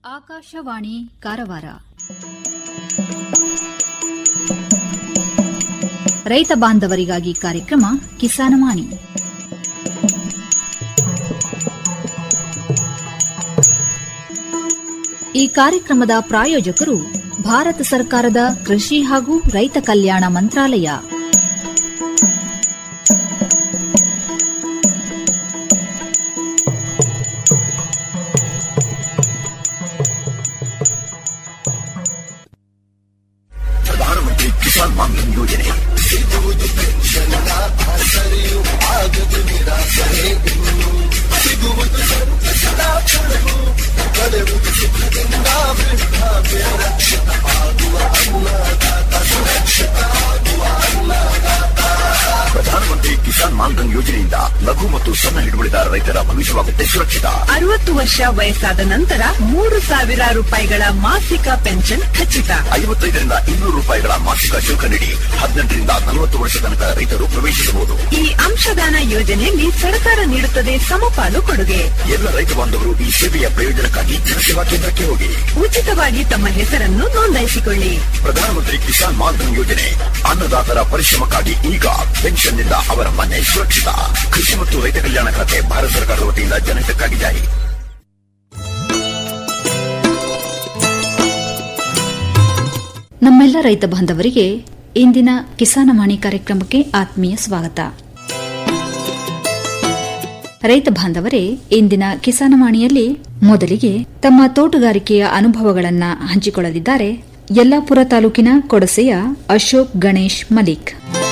ಆಕಾಶವಾಣಿ ಕಾರವಾರ ರೈತ ಬಾಂಧವರಿಗಾಗಿ ಕಾರ್ಯಕ್ರಮ ಕಿಸಾನವಾಣಿ ಈ ಕಾರ್ಯಕ್ರಮದ ಪ್ರಾಯೋಜಕರು ಭಾರತ ಸರ್ಕಾರದ ಕೃಷಿ ಹಾಗೂ ರೈತ ಕಲ್ಯಾಣ ಮಂತ್ರಾಲಯ ಪ್ರಧಾನಮಂತ್ರಿ ಕಿಸಾನ್ ಮಾನ್ಧನ್ ಯೋಜನೆ ಸಿಗುವುದು ಪೆನ್ಷನ್ನ ಆಸರೆಯು ಆಗದು ನಿರಾಸರೆ ಇನ್ನು ಸಿಗುವುದು ಸಂತಸದ ಕೊಡಗು ಕಳೆವುದು ಸುಖದಿಂದ ವೃದ್ಧಾಪ್ಯ ರಕ್ಷಿತ ಆಗುವ ಅನ್ನದಾತ ಸುರಕ್ಷಿತ ಆಗುವ ಅನ್ನದಾತ ಪ್ರಧಾನಮಂತ್ರಿ ಕಿಸಾನ್ ಮಾನ್ಧನ್ ಯೋಜನೆಯಿಂದ ಲಘು ಮತ್ತು ಸಣ್ಣ ಹಿಡುವಳಿದಾರ ರೈತರ ಭವಿಷ್ಯವಾಗುತ್ತೆ ಸುರಕ್ಷಿತ ಅರವತ್ತು ವರ್ಷ ವಯಸ್ಸಾದ ನಂತರ ಮೂರು ಸಾವಿರ ರೂಪಾಯಿಗಳ ಮಾಸಿಕ ಪೆನ್ಷನ್ ಖಚಿತ ಐವತ್ತೈದರಿಂದ ಇನ್ನೂರು ರೂಪಾಯಿಗಳ ಮಾಸಿಕ ಶುಲ್ಕ ನೀಡಿ ಹದಿನೆಂಟರಿಂದ ನಲವತ್ತು ವರ್ಷ ತನಕ ರೈತರು ಪ್ರವೇಶಿಸಬಹುದು ಈ ಅಂಶದಾನ ಯೋಜನೆಯಲ್ಲಿ ಸರ್ಕಾರ ನೀಡುತ್ತದೆ ಸಮಪಾಲು ಕೊಡುಗೆ ಎಲ್ಲ ರೈತ ಬಾಂಧವರು ಈ ಸೇವೆಯ ಪ್ರಯೋಜನಕ್ಕಾಗಿ ಜನಸೇವಾ ಕೇಂದ್ರಕ್ಕೆ ಹೋಗಿ ಉಚಿತವಾಗಿ ತಮ್ಮ ಹೆಸರನ್ನು ನೋಂದಾಯಿಸಿಕೊಳ್ಳಿ ಪ್ರಧಾನಮಂತ್ರಿ ಕಿಸಾನ್ ಮಾನ್ಧನ್ ಯೋಜನೆ ಅನ್ನದಾತರ ಪರಿಶ್ರಮಕ್ಕಾಗಿ ಈಗ ಪೆನ್ಷನ್ನಿಂದ ಅವರ ಮನೆ ಸುರಕ್ಷಿತ ಕೃಷಿ ಮತ್ತು ರೈತ ಕಲ್ಯಾಣ ಖಾತೆ ಭಾರತ ಸರ್ಕಾರದ ವತಿಯಿಂದ ಜನಹಿತಕ್ಕಾಗಿ ಜಾರಿ ನಮ್ಮೆಲ್ಲ ರೈತ ಬಾಂಧವರಿಗೆ ಇಂದಿನ ಕಿಸಾನವಾಣಿ ಕಾರ್ಯಕ್ರಮಕ್ಕೆ ಆತ್ಮೀಯ ಸ್ವಾಗತ ರೈತ ಬಾಂಧವರೇ ಇಂದಿನ ಕಿಸಾನವಾಣಿಯಲ್ಲಿ ಮೊದಲಿಗೆ ತಮ್ಮ ತೋಟಗಾರಿಕೆಯ ಅನುಭವಗಳನ್ನು ಹಂಚಿಕೊಳ್ಳಲಿದ್ದಾರೆ ಯಲ್ಲಾಪುರ ತಾಲೂಕಿನ ಕೊಡಸೆಯ ಅಶೋಕ್ ಗಣೇಶ್ ಮಲಿಕ್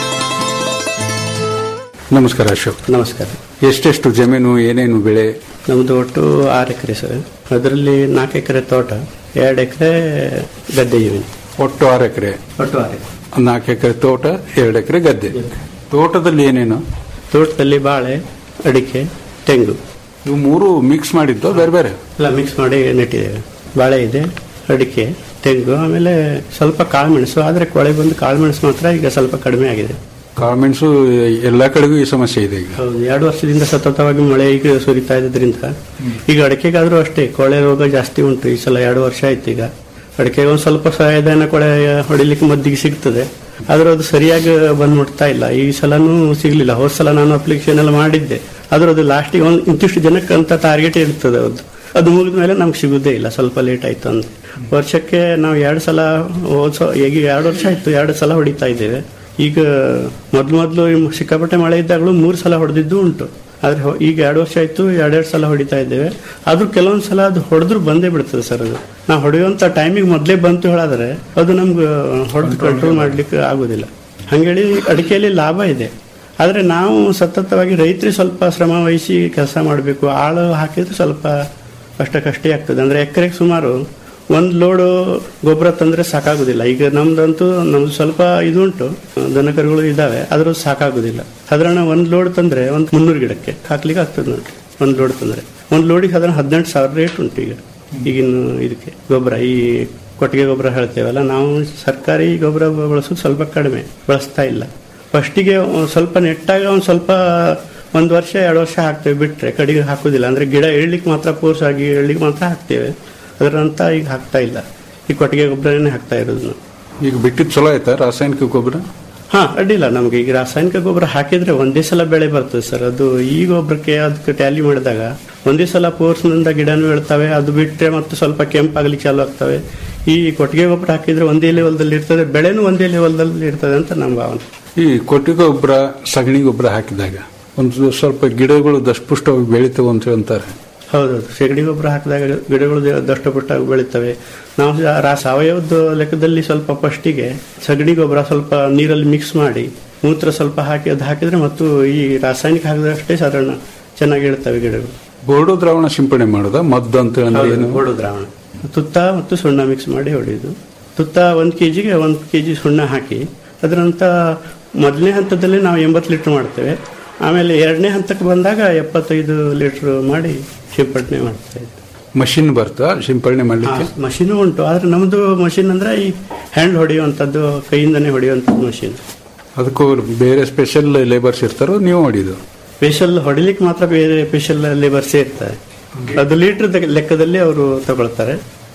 ನಮಸ್ಕಾರ ಅಶೋಕ್ ನಮಸ್ಕಾರ ಎಷ್ಟೆಷ್ಟು ಜಮೀನು ಏನೇನು ಬೆಳೆ ನಮ್ಮದು ಒಟ್ಟು ಆರು ಎಕರೆ ಸರ್ ಅದರಲ್ಲಿ ನಾಲ್ಕು ಎಕರೆ ತೋಟ ಎರಡು ಎಕರೆ ಗದ್ದೆ ಜಮೀನು ಒಟ್ಟು ಆರು ಎಕರೆ ಒಟ್ಟು ಆರು ಎಕರೆ ನಾಲ್ಕು ಎಕರೆ ತೋಟ ಎರಡು ಎಕರೆ ಗದ್ದೆ ತೋಟದಲ್ಲಿ ಏನೇನು ತೋಟದಲ್ಲಿ ಬಾಳೆ ಅಡಿಕೆ ತೆಂಗು ಇವು ಮೂರು ಮಿಕ್ಸ್ ಮಾಡಿದ್ದು ಬೇರೆ ಬೇರೆ ಎಲ್ಲ ಮಿಕ್ಸ್ ಮಾಡಿ ನೆಟ್ಟಿದ್ದೇವೆ ಬಾಳೆ ಇದೆ ಅಡಿಕೆ ತೆಂಗು ಆಮೇಲೆ ಸ್ವಲ್ಪ ಕಾಳುಮೆಣಸು ಆದರೆ ಕೊಳೆ ಬಂದು ಕಾಳುಮೆಣಸು ಮಾತ್ರ ಈಗ ಸ್ವಲ್ಪ ಕಡಿಮೆ ಆಗಿದೆ ಕಾಳುಮೆಣಸು ಎಲ್ಲಾ ಕಡೆಗೂ ಈ ಸಮಸ್ಯೆ ಇದೆ ಈಗ ಹೌದು ಎರಡು ವರ್ಷದಿಂದ ಸತತವಾಗಿ ಮಳೆ ಈಗ ಸುರಿತಾ ಇದ್ರಿಂದ ಈಗ ಅಡಿಕೆಗಾದ್ರೂ ಅಷ್ಟೇ ಕೊಳೆ ರೋಗ ಜಾಸ್ತಿ ಉಂಟು ಈ ಸಲ ಎರಡು ವರ್ಷ ಆಯ್ತು ಈಗ ಅಡಿಕೆಗೆ ಒಂದು ಸ್ವಲ್ಪ ಸಹಾಯಧನ ಕೊಳೆ ಹೊಡಿಲಿಕ್ಕೆ ಮದ್ದಿಗೆ ಸಿಗ್ತದೆ ಆದ್ರೆ ಅದು ಸರಿಯಾಗಿ ಬಂದ್ ಮುಟ್ತಾ ಇಲ್ಲ ಈ ಸಲನೂ ಸಿಗ್ಲಿಲ್ಲ ಹೋದ ಸಲ ನಾನು ಅಪ್ಲಿಕೇಶನ್ ಎಲ್ಲ ಮಾಡಿದ್ದೆ ಆದ್ರೆ ಅದು ಲಾಸ್ಟಿಗೆ ಒಂದು ಇಂತಿಷ್ಟು ಜನಕ್ಕೆ ಅಂತ ಟಾರ್ಗೆಟ್ ಇರ್ತದೆ ಅದು ಅದು ಮುಗಿದ ಮೇಲೆ ನಮ್ಗೆ ಸಿಗುದೇ ಇಲ್ಲ ಸ್ವಲ್ಪ ಲೇಟ್ ಆಯ್ತು ಅಂತ ವರ್ಷಕ್ಕೆ ನಾವು ಎರಡು ಸಲ ಹೋದ ಸ- ಈಗ ಎರಡು ವರ್ಷ ಆಯ್ತು ಎರಡು ಸಲ ಹೊಡಿತಾ ಇದ್ದೇವೆ ಈಗ ಮೊದ್ಲು ಮೊದ್ಲು ಈ ಸಿಕ್ಕಾಪಟ್ಟೆ ಮಳೆ ಇದ್ದಾಗಲೂ ಮೂರು ಸಲ ಹೊಡೆದಿದ್ದು ಉಂಟು ಆದ್ರೆ ಹೊ- ಈಗ ಎರಡು ವರ್ಷ ಆಯ್ತು ಎರಡೆರಡು ಸಲ ಹೊಡಿತಾ ಇದ್ದೇವೆ ಆದ್ರೂ ಕೆಲವೊಂದು ಸಲ ಅದು ಹೊಡೆದ್ರು ಬಂದೇ ಬಿಡ್ತದೆ ಸರ್ ಅದು ನಾವು ಹೊಡೆಯುವಂತ ಟೈಮಿಗೆ ಮೊದಲೇ ಬಂತು ಹೇಳಿದ್ರೆ ಅದು ನಮ್ಗೆ ಹೊಡೆದು ಕಂಟ್ರೋಲ್ ಮಾಡ್ಲಿಕ್ಕೆ ಆಗುದಿಲ್ಲ ಹಂಗೇಳಿ ಅಡಿಕೆಯಲ್ಲಿ ಲಾಭ ಇದೆ ಆದ್ರೆ ನಾವು ಸತತವಾಗಿ ರೈತರಿಗೆ ಸ್ವಲ್ಪ ಶ್ರಮ ವಹಿಸಿ ಕೆಲಸ ಮಾಡಬೇಕು ಆಳು ಹಾಕಿದ್ರೆ ಸ್ವಲ್ಪ ಅಷ್ಟಕ್ಕಷ್ಟೇ ಆಗ್ತದೆ ಅಂದ್ರೆ ಎಕರೆಗೆ ಸುಮಾರು ಒಂದು ಲೋಡು ಗೊಬ್ಬರ ತಂದ್ರೆ ಸಾಕಾಗುದಿಲ್ಲ ಈಗ ನಮ್ದಂತೂ ನಮ್ದು ಸ್ವಲ್ಪ ಇದು ಉಂಟು ದನಕರುಗಳು ಇದಾವೆ ಆದ್ರೂ ಸಾಕಾಗುದಿಲ್ಲ ಸಾಧಾರಣ ಒಂದ್ ಲೋಡ್ ತಂದ್ರೆ ಒಂದ್ ಮುನ್ನೂರು ಗಿಡಕ್ಕೆ ಹಾಕ್ಲಿಕ್ಕೆ ಆಗ್ತದೆ ನೋಡಿ ಒಂದ್ ಲೋಡ್ ತಂದ್ರೆ ಒಂದ್ ಲೋಡಿಗೆ ಸಾಧಾರಣ ಹದಿನೆಂಟು ಸಾವಿರ ರೇಟ್ ಉಂಟು ಈಗ ಈಗಿನ ಇದಕ್ಕೆ ಗೊಬ್ಬರ ಈ ಕೊಟ್ಟಿಗೆ ಗೊಬ್ಬರ ಹೇಳ್ತೇವಲ್ಲ ನಾವು ಸರ್ಕಾರಿ ಗೊಬ್ಬರ ಬಳಸೋದು ಸ್ವಲ್ಪ ಕಡಿಮೆ ಬಳಸ್ತಾ ಇಲ್ಲ ಫಸ್ಟಿಗೆ ಸ್ವಲ್ಪ ನೆಟ್ಟಾಗ ಒಂದು ಸ್ವಲ್ಪ ಒಂದು ವರ್ಷ ಎರಡು ವರ್ಷ ಹಾಕ್ತೇವೆ ಬಿಟ್ರೆ ಕಡೆಗೆ ಹಾಕುದಿಲ್ಲ ಅಂದ್ರೆ ಗಿಡ ಏಳ್ಲಿಕ್ಕೆ ಮಾತ್ರ ಪೋರ್ಸ್ ಆಗಿ ಏಳ್ಲಿಕ್ಕೆ ಮಾತ್ರ ಹಾಕ್ತೇವೆ ಅದರಂತ ಈಗ ಹಾಕ್ತಾ ಇಲ್ಲ ಈ ಕೊಟ್ಟಿಗೆ ಗೊಬ್ಬರನೇ ಹಾಕ್ತಾ ಇರೋದು ನಾವು ಈಗ ಬಿಟ್ಟಿದ್ದು ಚಲೋ ಆಯ್ತಾ ರಾಸಾಯನಿಕ ಗೊಬ್ಬರ ಹಾ ಅಡ್ಡಿಲ್ಲ ನಮ್ಗೆ ಈಗ ರಾಸಾಯನಿಕ ಗೊಬ್ಬರ ಹಾಕಿದ್ರೆ ಒಂದೇ ಸಲ ಬೆಳೆ ಬರ್ತದೆ ಸರ್ ಅದು ಈ ಗೊಬ್ಬರಕ್ಕೆ ಅದಕ್ಕೆ ಟ್ಯಾಲಿ ಮಾಡಿದಾಗ ಒಂದೇ ಸಲ ಪೋರ್ಸ್ನಿಂದ ಗಿಡನೂ ಬೆಳ್ತವೆ ಅದು ಬಿಟ್ಟರೆ ಮತ್ತೆ ಸ್ವಲ್ಪ ಕೆಂಪಾಗ್ಲಿಕ್ಕೆ ಚಾಲು ಆಗ್ತವೆ ಈ ಕೊಟ್ಟಿಗೆ ಗೊಬ್ಬರ ಹಾಕಿದ್ರೆ ಒಂದೇ ಲೆವೆಲ್ದಲ್ಲಿ ಇರ್ತದೆ ಬೆಳೆನೂ ಒಂದೇ ಲೆವೆಲ್ದಲ್ಲಿ ಇರ್ತದೆ ಅಂತ ನಮ್ಮ ಭಾವನೆ ಈ ಕೊಟ್ಟಿಗೆ ಗೊಬ್ಬರ ಸಗಣಿ ಗೊಬ್ಬರ ಹಾಕಿದಾಗ ಒಂದು ಸ್ವಲ್ಪ ಗಿಡಗಳು ದಷ್ಟಪುಷ್ಟವಾಗಿ ಬೆಳಿತವೆ ಅಂತ ಅಂತಾರೆ ಹೌದೌದು ಸೆಗಣಿ ಗೊಬ್ಬರ ಹಾಕಿದಾಗ ಗಿಡಗಳು ದ- ದಷ್ಟಪುಟ್ಟಾಗಿ ಬೆಳೀತವೆ ನಾವು ಸಹ ರಾ ಸಾವಯವದ ಲೆಕ್ಕದಲ್ಲಿ ಸ್ವಲ್ಪ ಫಸ್ಟಿಗೆ ಸಗಣಿ ಗೊಬ್ಬರ ಸ್ವಲ್ಪ ನೀರಲ್ಲಿ ಮಿಕ್ಸ್ ಮಾಡಿ ಮೂತ್ರ ಸ್ವಲ್ಪ ಹಾಕಿ ಅದು ಹಾಕಿದ್ರೆ ಮತ್ತು ಈ ರಾಸಾಯನಿಕ ಹಾಕಿದಷ್ಟೇ ಸಾಧಾರಣ ಚೆನ್ನಾಗಿ ಇರ್ತವೆ ಗಿಡಗಳು ಬೋರ್ಡು ದ್ರಾವಣ ಸಿಂಪಡಣೆ ಮಾಡೋದ ಮದ್ದು ಅಂತ ಅಂದ್ರೆ ಏನು ಗೋಡು ದ್ರಾವಣ ತುತ್ತ ಮತ್ತು ಸುಣ್ಣ ಮಿಕ್ಸ್ ಮಾಡಿ ಹೊಡೆಯುದು ತುತ್ತ ಒಂದು ಕೆಜಿಗೆ ಒಂದು ಕೆಜಿ ಸುಣ್ಣ ಹಾಕಿ ಅದರಂತ ಮೊದಲನೇ ಹಂತದಲ್ಲಿ ನಾವು ಎಂಬತ್ತು ಲೀಟರ್ ಮಾಡ್ತೇವೆ ಆಮೇಲೆ ಎರಡನೇ ಹಂತಕ್ಕೆ ಬಂದಾಗ ಎಪ್ಪತ್ತೈದು ಲೀಟರ್ ಮಾಡಿ ಸಿಂಪಡಣೆ ಮಾಡ್ತಾ ಇದ್ವಿ ಮಷಿನ್ ಬರ್ತಾ ಸಿಂಪಡಣೆ ಮಾಡ್ಲಿಕ್ಕೆ ಮಷೀನು ಉಂಟು ಆದ್ರೆ ನಮ್ದು ಮಷೀನ್ ಅಂದ್ರೆ ಈ ಹ್ಯಾಂಡ್ ಹೊಡೆಯುವಂಥದ್ದು ಕೈಯಿಂದನೇ ಹೊಡೆಯುವಂಥದ್ದು ಮಷೀನ್ ಅದಕ್ಕೂ ಬೇರೆ ಸ್ಪೆಷಲ್ ಲೇಬರ್ಸ್ ಇರ್ತಾರೋ ನೀವು ಹೊಡಿದು ಸ್ಪೆಷಲ್ ಹೊಡಿಲಿಕ್ಕೆ ಮಾತ್ರ ಬೇರೆ ಸ್ಪೆಷಲ್ ಲೇಬರ್ಸೇ ಇರ್ತಾರೆ ಅದು ಲೀಟರ್ ಲೆಕ್ಕದಲ್ಲಿ ಅವರು ತಗೊಳ್ತಾರೆ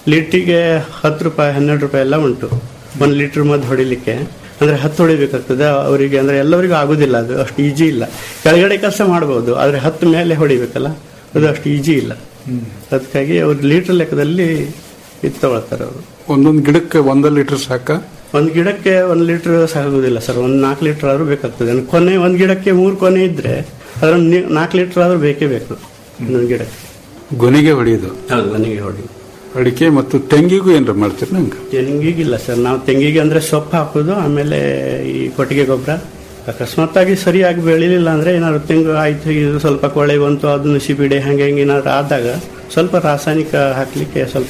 ಲೀಟ್ರಿಗೆ ಹತ್ತು ರೂಪಾಯಿ ಹನ್ನೆರಡು ರೂಪಾಯಿ ಎಲ್ಲ ಉಂಟು ಒಂದು ಲೀಟರ್ ಮದ್ದು ಹೊಡಿಲಿಕ್ಕೆ ಅಂದ್ರೆ ಹತ್ತು ಹೊಡಿಬೇಕಾಗ್ತದೆ ಅವರಿಗೆ ಅಂದ್ರೆ ಎಲ್ಲರಿಗೂ ಆಗುದಿಲ್ಲ ಅದು ಅಷ್ಟು ಈಜಿ ಇಲ್ಲ ಕೆಳಗಡೆ ಕೆಲಸ ಮಾಡಬಹುದು ಆದ್ರೆ ಹತ್ತು ಮೇಲೆ ಹೊಡಿಬೇಕಲ್ಲ ಅದು ಅಷ್ಟು ಈಜಿ ಇಲ್ಲ ಅದಕ್ಕಾಗಿ ಅವ್ರು ಲೀಟರ್ ಲೆಕ್ಕದಲ್ಲಿ ಇದು ತಗೊಳ್ತಾರೆ ಅವರು ಒಂದೊಂದು ಗಿಡಕ್ಕೆ ಒಂದ ಲೀಟರ್ ಸಾಕ ಒಂದು ಗಿಡಕ್ಕೆ ಒಂದು ಲೀಟರ್ ಸಾಗುದಿಲ್ಲ ಸರ್ ಒಂದು ನಾಲ್ಕು ಲೀಟರ್ ಆದ್ರೂ ಬೇಕಾಗ್ತದೆ ಅಂದ್ರೆ ಕೊನೆ ಒಂದು ಗಿಡಕ್ಕೆ ಮೂರು ಕೊನೆ ಇದ್ರೆ ಅದ್ರ ನಾಲ್ಕು ಲೀಟರ್ ಆದ್ರೂ ಬೇಕೇ ಬೇಕು ಒಂದೊಂದು ಗಿಡಕ್ಕೆ ಗೊನೆಗೆ ಹೊಡೆಯೋದು ಹೌದು ಮನೆಗೆ ಹೊಡಿ ಅಡಿಕೆ ಮತ್ತು ತೆಂಗಿಗೂ ಏನಾರ ಮಾಡ್ತೀರಿ ನಂಗೆ ತೆಂಗಿಗಿಲ್ಲ ಸರ್ ನಾವು ತೆಂಗಿಗೆ ಅಂದ್ರೆ ಸೊಪ್ಪು ಹಾಕೋದು ಆಮೇಲೆ ಈ ಕೊಟ್ಟಿಗೆ ಗೊಬ್ಬರ ಅಕಸ್ಮಾತ್ತಾಗಿ ಸರಿಯಾಗಿ ಬೆಳಿಲಿಲ್ಲ ಅಂದ್ರೆ ಏನಾದ್ರು ತೆಂಗು ಆಯ್ತು ಇದು ಸ್ವಲ್ಪ ಕೊಳೆ ಬಂತು ಅದನ್ನು ಸಿಬಿಡೆ ಹಂಗೆ ಹಿಂಗೆ ಏನಾದ್ರು ಆದಾಗ ಸ್ವಲ್ಪ ರಾಸಾಯನಿಕ ಹಾಕ್ಲಿಕ್ಕೆ ಸ್ವಲ್ಪ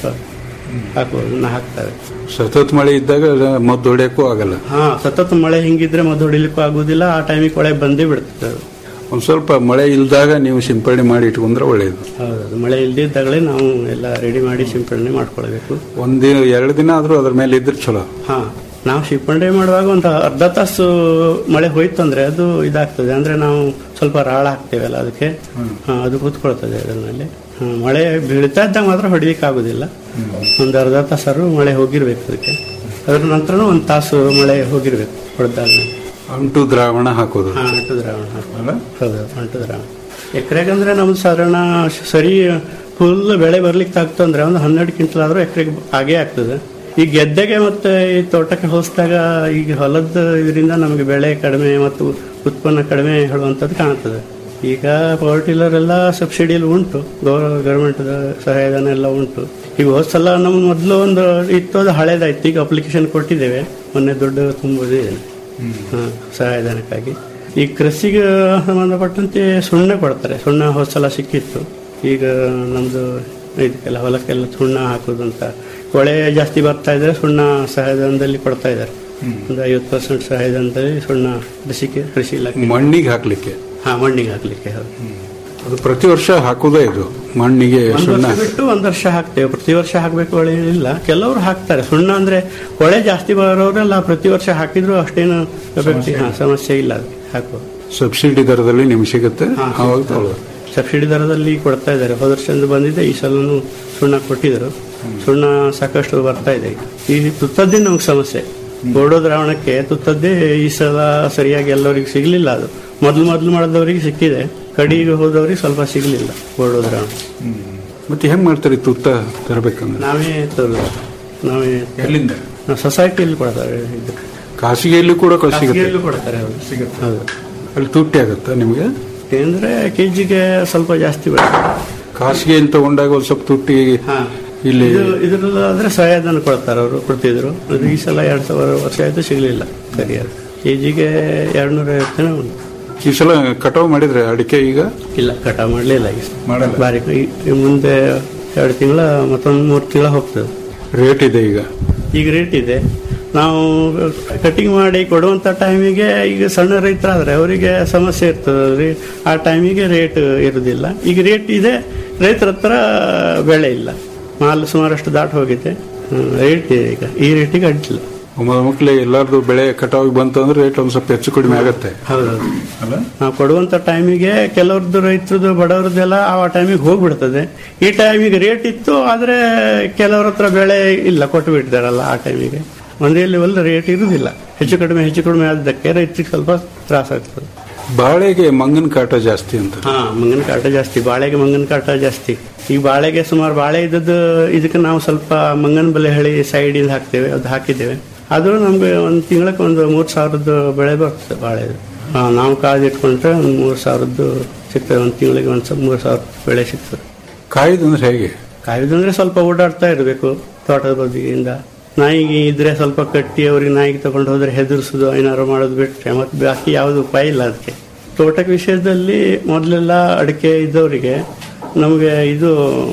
ಹಾಕೋದು ಹಾಕ್ತಾರೆ ಸತತ ಮಳೆ ಇದ್ದಾಗ ಮದ್ದು ಹೊಡೆಯಕ್ಕೂ ಆಗಲ್ಲ ಹಾ ಸತತ ಮಳೆ ಹಿಂಗಿದ್ರೆ ಮದ್ದು ಹೊಡಿಲಿಕ್ಕೂ ಆಗುದಿಲ್ಲ ಆ ಟೈಮಿಗೆ ಕೊಳೆ ಬಂದೇ ಬಿಡ್ತದೆ ಅದು ಒಂದ್ ಸ್ವಲ್ಪ ಮಳೆ ಇಲ್ದಾಗ ನೀವು ಸಿಂಪಡಣೆ ಮಾಡಿ ಇಟ್ಕೊಂಡ್ರೆ ಒಳ್ಳೇದು ಹೌದು ಮಳೆ ಇಲ್ದಿದ್ದಾಗಲೇ ನಾವು ಎಲ್ಲ ರೆಡಿ ಮಾಡಿ ಸಿಂಪಡಣೆ ಮಾಡ್ಕೊಳ್ಬೇಕು ಒಂದಿನ ಎರಡು ದಿನ ಆದ್ರೂ ಅದ್ರ ಮೇಲೆ ಇದ್ರೆ ಚಲೋ ಹಾ ನಾವು ಸಿಂಪಡಣೆ ಮಾಡುವಾಗ ಒಂದು ಅರ್ಧ ತಾಸು ಮಳೆ ಹೋಯ್ತು ಅಂದ್ರೆ ಅದು ಇದಾಗ್ತದೆ ಅಂದ್ರೆ ನಾವು ಸ್ವಲ್ಪ ರಾಳ ಹಾಕ್ತೇವಲ್ಲ ಅದಕ್ಕೆ ಹಾ, ಅದು ಕೂತ್ಕೊಳ್ತದೆ ಅದರಲ್ಲಿ ಹಾ, ಮಳೆ ಬೀಳ್ತಾ ಇದ್ದಾಗ ಮಾತ್ರ ಹೊಡಿಲಿಕ್ಕೆ ಆಗುದಿಲ್ಲ ಒಂದು ಅರ್ಧ ತಾಸಾರು ಮಳೆ ಹೋಗಿರ್ಬೇಕು ಅದಕ್ಕೆ ಅದ್ರ ನಂತರ ಒಂದು ತಾಸು ಮಳೆ ಹೋಗಿರ್ಬೇಕು ಹೊಡೆದಾಗ ಅಂಟು ದ್ರಾವಣ ಹಾಕೋದು ಹಾ ಅಂಟು ದ್ರಾವಣ ಹಾಕೋದು. ಹೌದು ಅಂಟು ದ್ರಾವಣ ಎಕರೆಗಂದ್ರೆ ನಮ್ದು ಸಾಧಾರಣ ಸರಿ ಫುಲ್ ಬೆಳೆ ಬರ್ಲಿಕ್ಕೆ ಆಗ್ತು ಅಂದ್ರೆ ಒಂದು ಹನ್ನೆರಡು ಕ್ವಿಂಟಲ್ ಆದ್ರೂ ಎಕರೆಗೆ ಆಗೇ ಆಗ್ತದೆ ಈ ಗೆದ್ದೆಗೆ ಮತ್ತೆ ಈ ತೋಟಕ್ಕೆ ಹೋಲಿಸಿದಾಗ ಈಗ ಹೊಲದ ಇದರಿಂದ ನಮಗೆ ಬೆಳೆ ಕಡಿಮೆ ಮತ್ತು ಉತ್ಪನ್ನ ಕಡಿಮೆ ಹೇಳುವಂಥದ್ದು ಕಾಣ್ತದೆ ಈಗ ಪವರ್ ಟಿಲ್ಲರ್ ಎಲ್ಲ ಸಬ್ಸಿಡಿಯಲ್ಲಿ ಉಂಟು ಗೌರವ ಗೌರ್ಮೆಂಟ್ ಸಹಾಯಧನ ಎಲ್ಲ ಉಂಟು ಈಗ ಹೋದ್ ಸಲ ನಮ್ಗೆ ಮೊದಲು ಒಂದು ಇತ್ತು ಅದು ಹಳೇದಾಯ್ತು ಈಗ ಅಪ್ಲಿಕೇಶನ್ ಕೊಟ್ಟಿದ್ದೇವೆ ಮೊನ್ನೆ ದುಡ್ಡು ತುಂಬೋದಿದೆ ಹಾ, ಸಹಾಯಧನಕ್ಕಾಗಿ ಈ ಕೃಷಿಗೆ ಸಂಬಂಧಪಟ್ಟಂತೆ ಸುಣ್ಣ ಕೊಡ್ತಾರೆ ಸುಣ್ಣ ಹೋದ ಸಲ ಸಿಕ್ಕಿತ್ತು ಈಗ ನಮ್ದು ಇದಕ್ಕೆಲ್ಲ ಹೊಲಕ್ಕೆಲ್ಲ ಸುಣ್ಣ ಹಾಕೋದು ಅಂತ ಕೊಳೆ ಜಾಸ್ತಿ ಬರ್ತಾ ಇದ್ರೆ ಸುಣ್ಣ ಸಹಾಯಧನದಲ್ಲಿ ಕೊಡ್ತಾ ಇದ್ದಾರೆ ಒಂದು ಐವತ್ತು ಪರ್ಸೆಂಟ್ ಸಹಾಯಧನದಲ್ಲಿ ಸುಣ್ಣ ಕೃಷಿಗೆ ಕೃಷಿ ಇಲಾಖೆ ಮಣ್ಣಿಗೆ ಹಾಕ್ಲಿಕ್ಕೆ ಹಾ ಮಣ್ಣಿಗೆ ಹಾಕ್ಲಿಕ್ಕೆ ಹೌದು ಅದು ಪ್ರತಿ ವರ್ಷ ಹಾಕೋದೇ ಇದು ಮಣ್ಣಿಗೆ ಒಂದು ಸುಣ್ಣ ವರ್ಷ ಬಿಟ್ಟು ಒಂದು ವರ್ಷ ಹಾಕ್ತೇವೆ ಪ್ರತಿ ವರ್ಷ ಹಾಕ್ಬೇಕು ಹೊಳೆ ಇಲ್ಲ ಕೆಲವರು ಹಾಕ್ತಾರೆ ಸುಣ್ಣ ಅಂದ್ರೆ ಹೊಳೆ ಜಾಸ್ತಿ ಬರೋರೆಲ್ಲ ಪ್ರತಿ ವರ್ಷ ಹಾಕಿದ್ರು ಅಷ್ಟೇನು effect- ಹಾ, ಸಮಸ್ಯೆ ಇಲ್ಲ ಅದಕ್ಕೆ ಹಾಕುವ ಸಬ್ಸಿಡಿ ದರದಲ್ಲಿ ನಿಮ್ಗೆ ಸಿಗುತ್ತೆ ಹಾ, ಅವಾಗ ಸಿಗುತ್ತೆ. ತಗೊಳ್ಳೋದು. ಸಬ್ಸಿಡಿ ದರದಲ್ಲಿ ಕೊಡ್ತಾ ಇದ್ದಾರೆ ಹೋದ ವರ್ಷದಿಂದ ಬಂದಿದೆ ಈ ಸಲನು ಸುಣ್ಣ ಕೊಟ್ಟಿದ್ರು ಸುಣ್ಣ ಸಾಕಷ್ಟು ಬರ್ತಾ ಇದೆ ಈಗ. ಈ ತುತ್ತದ್ದೇ ನಮ್ಗೆ ಸಮಸ್ಯೆ ಬೋಡೋ ದ್ರಾವಣಕ್ಕೆ ತುತ್ತದ್ದೇ ಈ ಸಲ ಸರಿಯಾಗಿ ಎಲ್ಲರಿಗೆ ಸಿಗ್ಲಿಲ್ಲ ಅದು ಮೊದಲು ಮೊದಲು ಮಾಡಿದವರಿಗೆ ಸಿಕ್ಕಿದೆ ಕಡಿಗೆ ಹೋದವರಿಗೆ ಸ್ವಲ್ಪ ಸಿಗ್ಲಿಲ್ಲ ಬೋಡೋ ದ್ರಾವಣ ಮತ್ತೆ ಹೆಂಗ್ ಮಾಡ್ತಾರೆ ತುತ್ತ ತರಬೇಕಂದ್ರೆ ನಾವೇ ತರೋದು ನಾವೇ ಎಲ್ಲಿಂದ ನಾವು ಸೊಸೈಟಿಯಲ್ಲಿ ಕೊಡ್ತಾರೆ ಇದು ಖಾಸಗಿಯಲ್ಲಿ ಕೂಡ ಕ- ಸಿಗುತ್ತೆ ಖಾಸಗಿಯಲ್ಲೂ ಕೊಡ್ತಾರೆ ಹೌದು ಹೌದು ಅಲ್ಲಿ ತುಟ್ಟಿ ಆಗುತ್ತಾ ನಿಮಗೆ ಅಂದ್ರೆ ಕೆಜಿಗೆ ಸ್ವಲ್ಪ ಜಾಸ್ತಿ ಬರ್ತದೆ ಖಾಸಗಿಯಲ್ಲಿ ತಗೊಂಡಾಗ ಒಂದ್ ಸ್ವಲ್ಪ ತುಟ್ಟಿ ಹಾ. ಇಲ್ಲಿ ಇದು ಇದ್ರಲ್ಲ ಆದ್ರೆ ಸಹಾಯಧನ ಕೊಡ್ತಾರೆ ಅವರು ಕೊಡ್ತಿದ್ರು ಅದು ಈ ಸಲ ಎರಡ್ ಸಾವಿರ ವರ್ಷ ಆಯ್ತು ಸಿಗ್ಲಿಲ್ಲ ಸರಿಯಾಗಿ ಕೆಜಿಗೆ ಎರಡ್ ನೂರ ಐವತ್ತು ಉಂಟು ಈ ಸಲ ಕಟಾವ್ ಮಾಡಿದ್ರೆ ಅಡಿಕೆ ಈಗ ಇಲ್ಲ ಕಟಾವ್ ಮಾಡ್ಲಿಲ್ಲ ಈಗ ಮಾಡಲ್ಲ. ಬಾರಿ ಈ- ಈ ಮುಂದೆ ಎರಡು ತಿಂಗಳ ಮತ್ತೊಂದು ಮೂರು ತಿಂಗಳ ಹೋಗ್ತದೆ ರೇಟ್ ಇದೆ ಈಗ ಈಗ ರೇಟ್ ಇದೆ ನಾವು ಕಟಿಂಗ್ ಮಾಡಿ ಕೊಡುವಂತ ಟೈಮಿಗೆ ಈಗ ಸಣ್ಣ ರೈತರಾದ್ರೆ ಅವರಿಗೆ ಸಮಸ್ಯೆ ಇರ್ತದೆ ಆ ಟೈಮಿಗೆ ರೇಟ್ ಇರುವುದಿಲ್ಲ ಈಗ ರೇಟ್ ಇದೆ ರೈತರ ಹತ್ರ ಬೆಳೆ ಇಲ್ಲ ಮಾಲ್ ಸುಮಾರಷ್ಟು ದಾಟ್ ಹೋಗಿದೆ ಹ್ಮ್, ರೇಟ್ ಇದೆ ಈಗ ಈ ರೇಟಿಗೆ ಅಡ್ಡಿಲ್ಲ ಮಕ್ಕಳು ಎಲ್ಲಾರ್ದು ಬೆಳೆ ಕಟಾವ್ ಬಂತು ಅಂದ್ರೆ ರೇಟ್ ಒಂದ್ ಸ್ವಲ್ಪ ಹೆಚ್ಚು ಕಡಿಮೆ ಆಗತ್ತೆ ಹೌದೌದು ಅಲ್ಲ ನಾವು ಕೊಡುವಂತ ಟೈಮಿಗೆ ಕೆಲವ್ರದ್ದು ರೈತರದ್ದು ಬಡವ್ರದ್ದೆಲ್ಲ ಆ ಟೈಮಿಗೆ ಹೋಗ್ಬಿಡ್ತದೆ ಈ ಟೈಮಿಗೆ ರೇಟ್ ಇತ್ತು ಆದ್ರೆ ಕೆಲವ್ರ ಹತ್ರ ಬೆಳೆ ಇಲ್ಲ ಕೊಟ್ಟು ಬಿಟ್ಟಿದಾರಲ್ಲ ಆ ಟೈಮಿಗೆ ಒಂದೇ ಲೆವೆಲ್ ರೇಟ್ ಇರುವುದಿಲ್ಲ ಹೆಚ್ಚು ಕಡಿಮೆ ಹೆಚ್ಚು ಕಡಿಮೆ ಆದಕ್ಕೆ ರೈತರಿಗೆ ಸ್ವಲ್ಪ ತ್ರಾಸ ಆಗ್ತದೆ ಬಾಳೆಗೆ ಮಂಗನ ಕಾಟ ಜಾಸ್ತಿ ಅಂತ ಹಾ ಮಂಗನ ಕಾಟ ಜಾಸ್ತಿ ಬಾಳೆಗೆ ಮಂಗನ ಕಾಟ ಜಾಸ್ತಿ ಈ ಬಾಳೆಗೆ ಸುಮಾರು ಬಾಳೆ ಇದ್ದದ್ದು ಇದಕ್ಕೆ ನಾವು ಸ್ವಲ್ಪ ಮಂಗನ ಬೆಲೆ ಹೇಳಿ ಸೈಡ್ ಇಂದ ಹಾಕ್ತೇವೆ ಅದು ಹಾಕಿದ್ದೇವೆ ಆದ್ರೂ ನಮ್ಗೆ ಒಂದು ತಿಂಗಳಕ್ಕೆ ಒಂದು ಮೂರ್ ಸಾವಿರದ್ದು ಬೆಳೆ ಬರ್ತದೆ ಬಾಳೆದು ಹಾ, ನಾವು ಕಾದಿಟ್ಕೊಂಡ್ರೆ ಒಂದು ಮೂರ್ ಸಾವಿರದ್ದು ಸಿಗ್ತದೆ ಒಂದು ತಿಂಗಳಿಗೆ ಒಂದ್ ಸ್ವಲ್ಪ ಮೂರ್ ಸಾವಿರ ಬೆಳೆ ಸಿಗ್ತದೆ ಕಾಯ್ದಂದ್ರೆ ಹೇಗೆ ಕಾಯುದಂದ್ರೆ ಸ್ವಲ್ಪ ಓಡಾಡ್ತಾ ಇರಬೇಕು ತೋಟದ ಬದಿಯಿಂದ ನಾಯಿಗೆ ಇದ್ರೆ ಸ್ವಲ್ಪ ಕಟ್ಟಿ ಅವ್ರಿಗೆ ನಾಯಿಗೆ ತಗೊಂಡು ಹೋದ್ರೆ ಹೆದರ್ಸುದು ಏನಾರು ಮಾಡೋದು ಬಿಟ್ರೆ ಮತ್ತೆ ಬಾಕಿ ಯಾವುದು ಉಪಾಯ ಇಲ್ಲ ಅದಕ್ಕೆ ತೋಟದ ವಿಷಯದಲ್ಲಿ ಮೊದಲೆಲ್ಲ ಅಡಿಕೆ ಇದ್ದವರಿಗೆ ನಮಗೆ ಇದು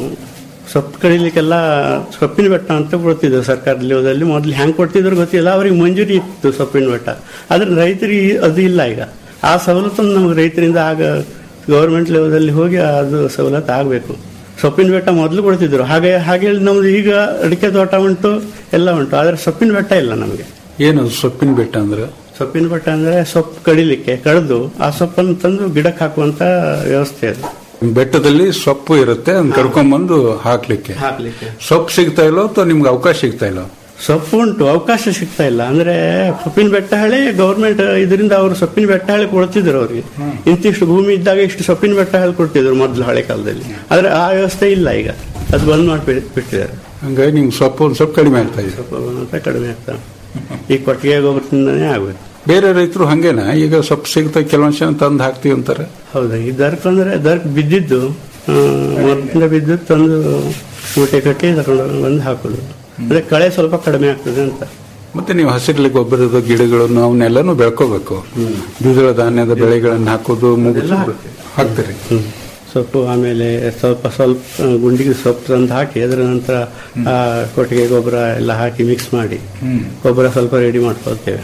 ಸೊಪ್ಪು ಕಡಿಲಿಕ್ಕೆಲ್ಲ ಸೊಪ್ಪಿನ ಬೆಟ್ಟ ಅಂತ ಕೊಡ್ತಿದ್ರು ಸರ್ಕಾರದ ಲೆವೆಲಲ್ಲಿ ಮೊದಲು ಹೆಂಗ್ ಕೊಡ್ತಿದ್ರು ಗೊತ್ತಿಲ್ಲ ಅವ್ರಿಗೆ ಮಂಜೂರಿ ಇತ್ತು ಸೊಪ್ಪಿನ ಬೆಟ್ಟ ಆದ್ರೆ ರೈತರಿಗೆ ಅದು ಇಲ್ಲ ಈಗ ಆ ಸವಲತ್ತನ್ನು ನಮ್ಗೆ ರೈತರಿಂದ ಆಗ ಗೌರ್ಮೆಂಟ್ ಲೆವೆಲಲ್ಲಿ ಹೋಗಿ ಅದು ಸವಲತ್ತು ಆಗಬೇಕು ಸೊಪ್ಪಿನ ಬೆಟ್ಟ ಮೊದಲು ಕೊಡ್ತಿದ್ರು ಹಾಗೆ ಹಾಗೆ ಹೇಳಿ ನಮ್ದು ಈಗ ಅಡಿಕೆ ತೋಟ ಉಂಟು ಎಲ್ಲ ಉಂಟು ಆದ್ರೆ ಸೊಪ್ಪಿನ ಬೆಟ್ಟ ಇಲ್ಲ ನಮಗೆ ಏನು ಸೊಪ್ಪಿನ ಬೆಟ್ಟ ಅಂದ್ರೆ ಸೊಪ್ಪಿನ ಬೆಟ್ಟ ಅಂದ್ರೆ ಸೊಪ್ಪು ಕಡಿಲಿಕ್ಕೆ ಕಡಿದು ಆ ಸೊಪ್ಪನ್ನು ತಂದು ಗಿಡಕ್ಕೆ ಹಾಕುವಂತ ವ್ಯವಸ್ಥೆ ಅದು ಬೆಟ್ಟದಲ್ಲಿ ಸೊಪ್ಪು ಇರುತ್ತೆ ಅದನ್ನ ಕರ್ಕೊಂಡ್ಬಂದು ಹಾಕ್ಲಿಕ್ಕೆ ಹಾಕ್ಲಿಕ್ಕೆ ಸೊಪ್ಪು ಸಿಗ್ತಾ ಇಲ್ಲೋ ಅಥವಾ ನಿಮ್ಗೆ ಅವಕಾಶ ಸಿಗ್ತಾ ಇಲ್ಲೋ ಸೊಪ್ಪು ಉಂಟು ಅವಕಾಶ ಸಿಗ್ತಾ ಇಲ್ಲ ಅಂದ್ರೆ ಸೊಪ್ಪಿನ ಬೆಟ್ಟ ಹಳೆ ಗೌರ್ಮೆಂಟ್ ಇದರಿಂದ ಅವರು ಸೊಪ್ಪಿನ ಬೆಟ್ಟ ಹಳೆ ಕೊಡ್ತಿದ್ರು ಅವ್ರಿಗೆ ಇಂತಿಷ್ಟು ಭೂಮಿ ಇದ್ದಾಗ ಇಷ್ಟು ಸೊಪ್ಪಿನ ಬೆಟ್ಟ ಹಳೆ ಕೊಡ್ತಿದ್ರು ಮೊದಲು ಹಳೆ ಕಾಲದಲ್ಲಿ ಆದ್ರೆ ಆ ವ್ಯವಸ್ಥೆ ಇಲ್ಲ ಈಗ ಅದು ಬಂದ್ ಮಾಡಿ ಬಿಟ್ಟಿದ್ದಾರೆ ಹಂಗಾಗಿ ನಿಮ್ಗೆ ಸೊಪ್ಪು ಒಂದು ಸ್ವಲ್ಪ ಕಡಿಮೆ ಆಗ್ತಾ ಇದೆ ಸ್ವಲ್ಪ ಮಾತ್ರ ಕಡಿಮೆ ಆಗ್ತಾ ಈ ಕೊಟ್ಟಿಗೆ ಗೊಬ್ಬರದಿಂದನೇ ಆಗ್ಬೇಕು ಬೇರೆ ರೈತರು ಹಂಗೇನಾ ಈಗ ಸೊಪ್ಪು ಸಿಗ್ತಾ ಕೆಲವೊಂದು ಜನ ತಂದು ಹಾಕ್ತೀವಿ ಅಂತಾರೆ ಹೌದಾ ಈ ದರ್ಕ್ ಅಂದ್ರೆ ದರ್ಕ್ ಬಿದ್ದಿದ್ದು ಆ, ಮೊದಲಿಂದ ಬಿದ್ದು ತಂದು ಮೂಟೆ ಕಟ್ಟಿ ತಗೊಂಡು ಬಂದು ಹಾಕೋದು ಅದೇ ಕಳೆ ಸ್ವಲ್ಪ ಕಡಿಮೆ ಆಗ್ತದೆ ಅಂತ ಮತ್ತೆ ನೀವು ಹಸಿರಲ್ಲಿ ಗೊಬ್ಬರದ ಗಿಡಗಳನ್ನು ಅವನ್ನೆಲ್ಲನೂ ಬೆಳ್ಕೋಬೇಕು ದ್ವಿದಳ ಧಾನ್ಯದ ಬೆಳೆಗಳನ್ನು ಹಾಕೋದು ಮುಗಿದು ಹಾಕ್ತೀರಿ ಹ್ಮ್. ಸೊಪ್ಪು ಆಮೇಲೆ ಸ್ವಲ್ಪ ಸ್ವಲ್ಪ ಆ, ಗುಂಡಿಗೆ ಸೊಪ್ಪು ತಂದು ಹಾಕಿ ಅದರ ನಂತರ ಆ ಕೊಟ್ಟಿಗೆ ಗೊಬ್ಬರ ಎಲ್ಲ ಹಾಕಿ ಮಿಕ್ಸ್ ಮಾಡಿ ಗೊಬ್ಬರ ಸ್ವಲ್ಪ ರೆಡಿ ಮಾಡ್ಕೊಳ್ತೇವೆ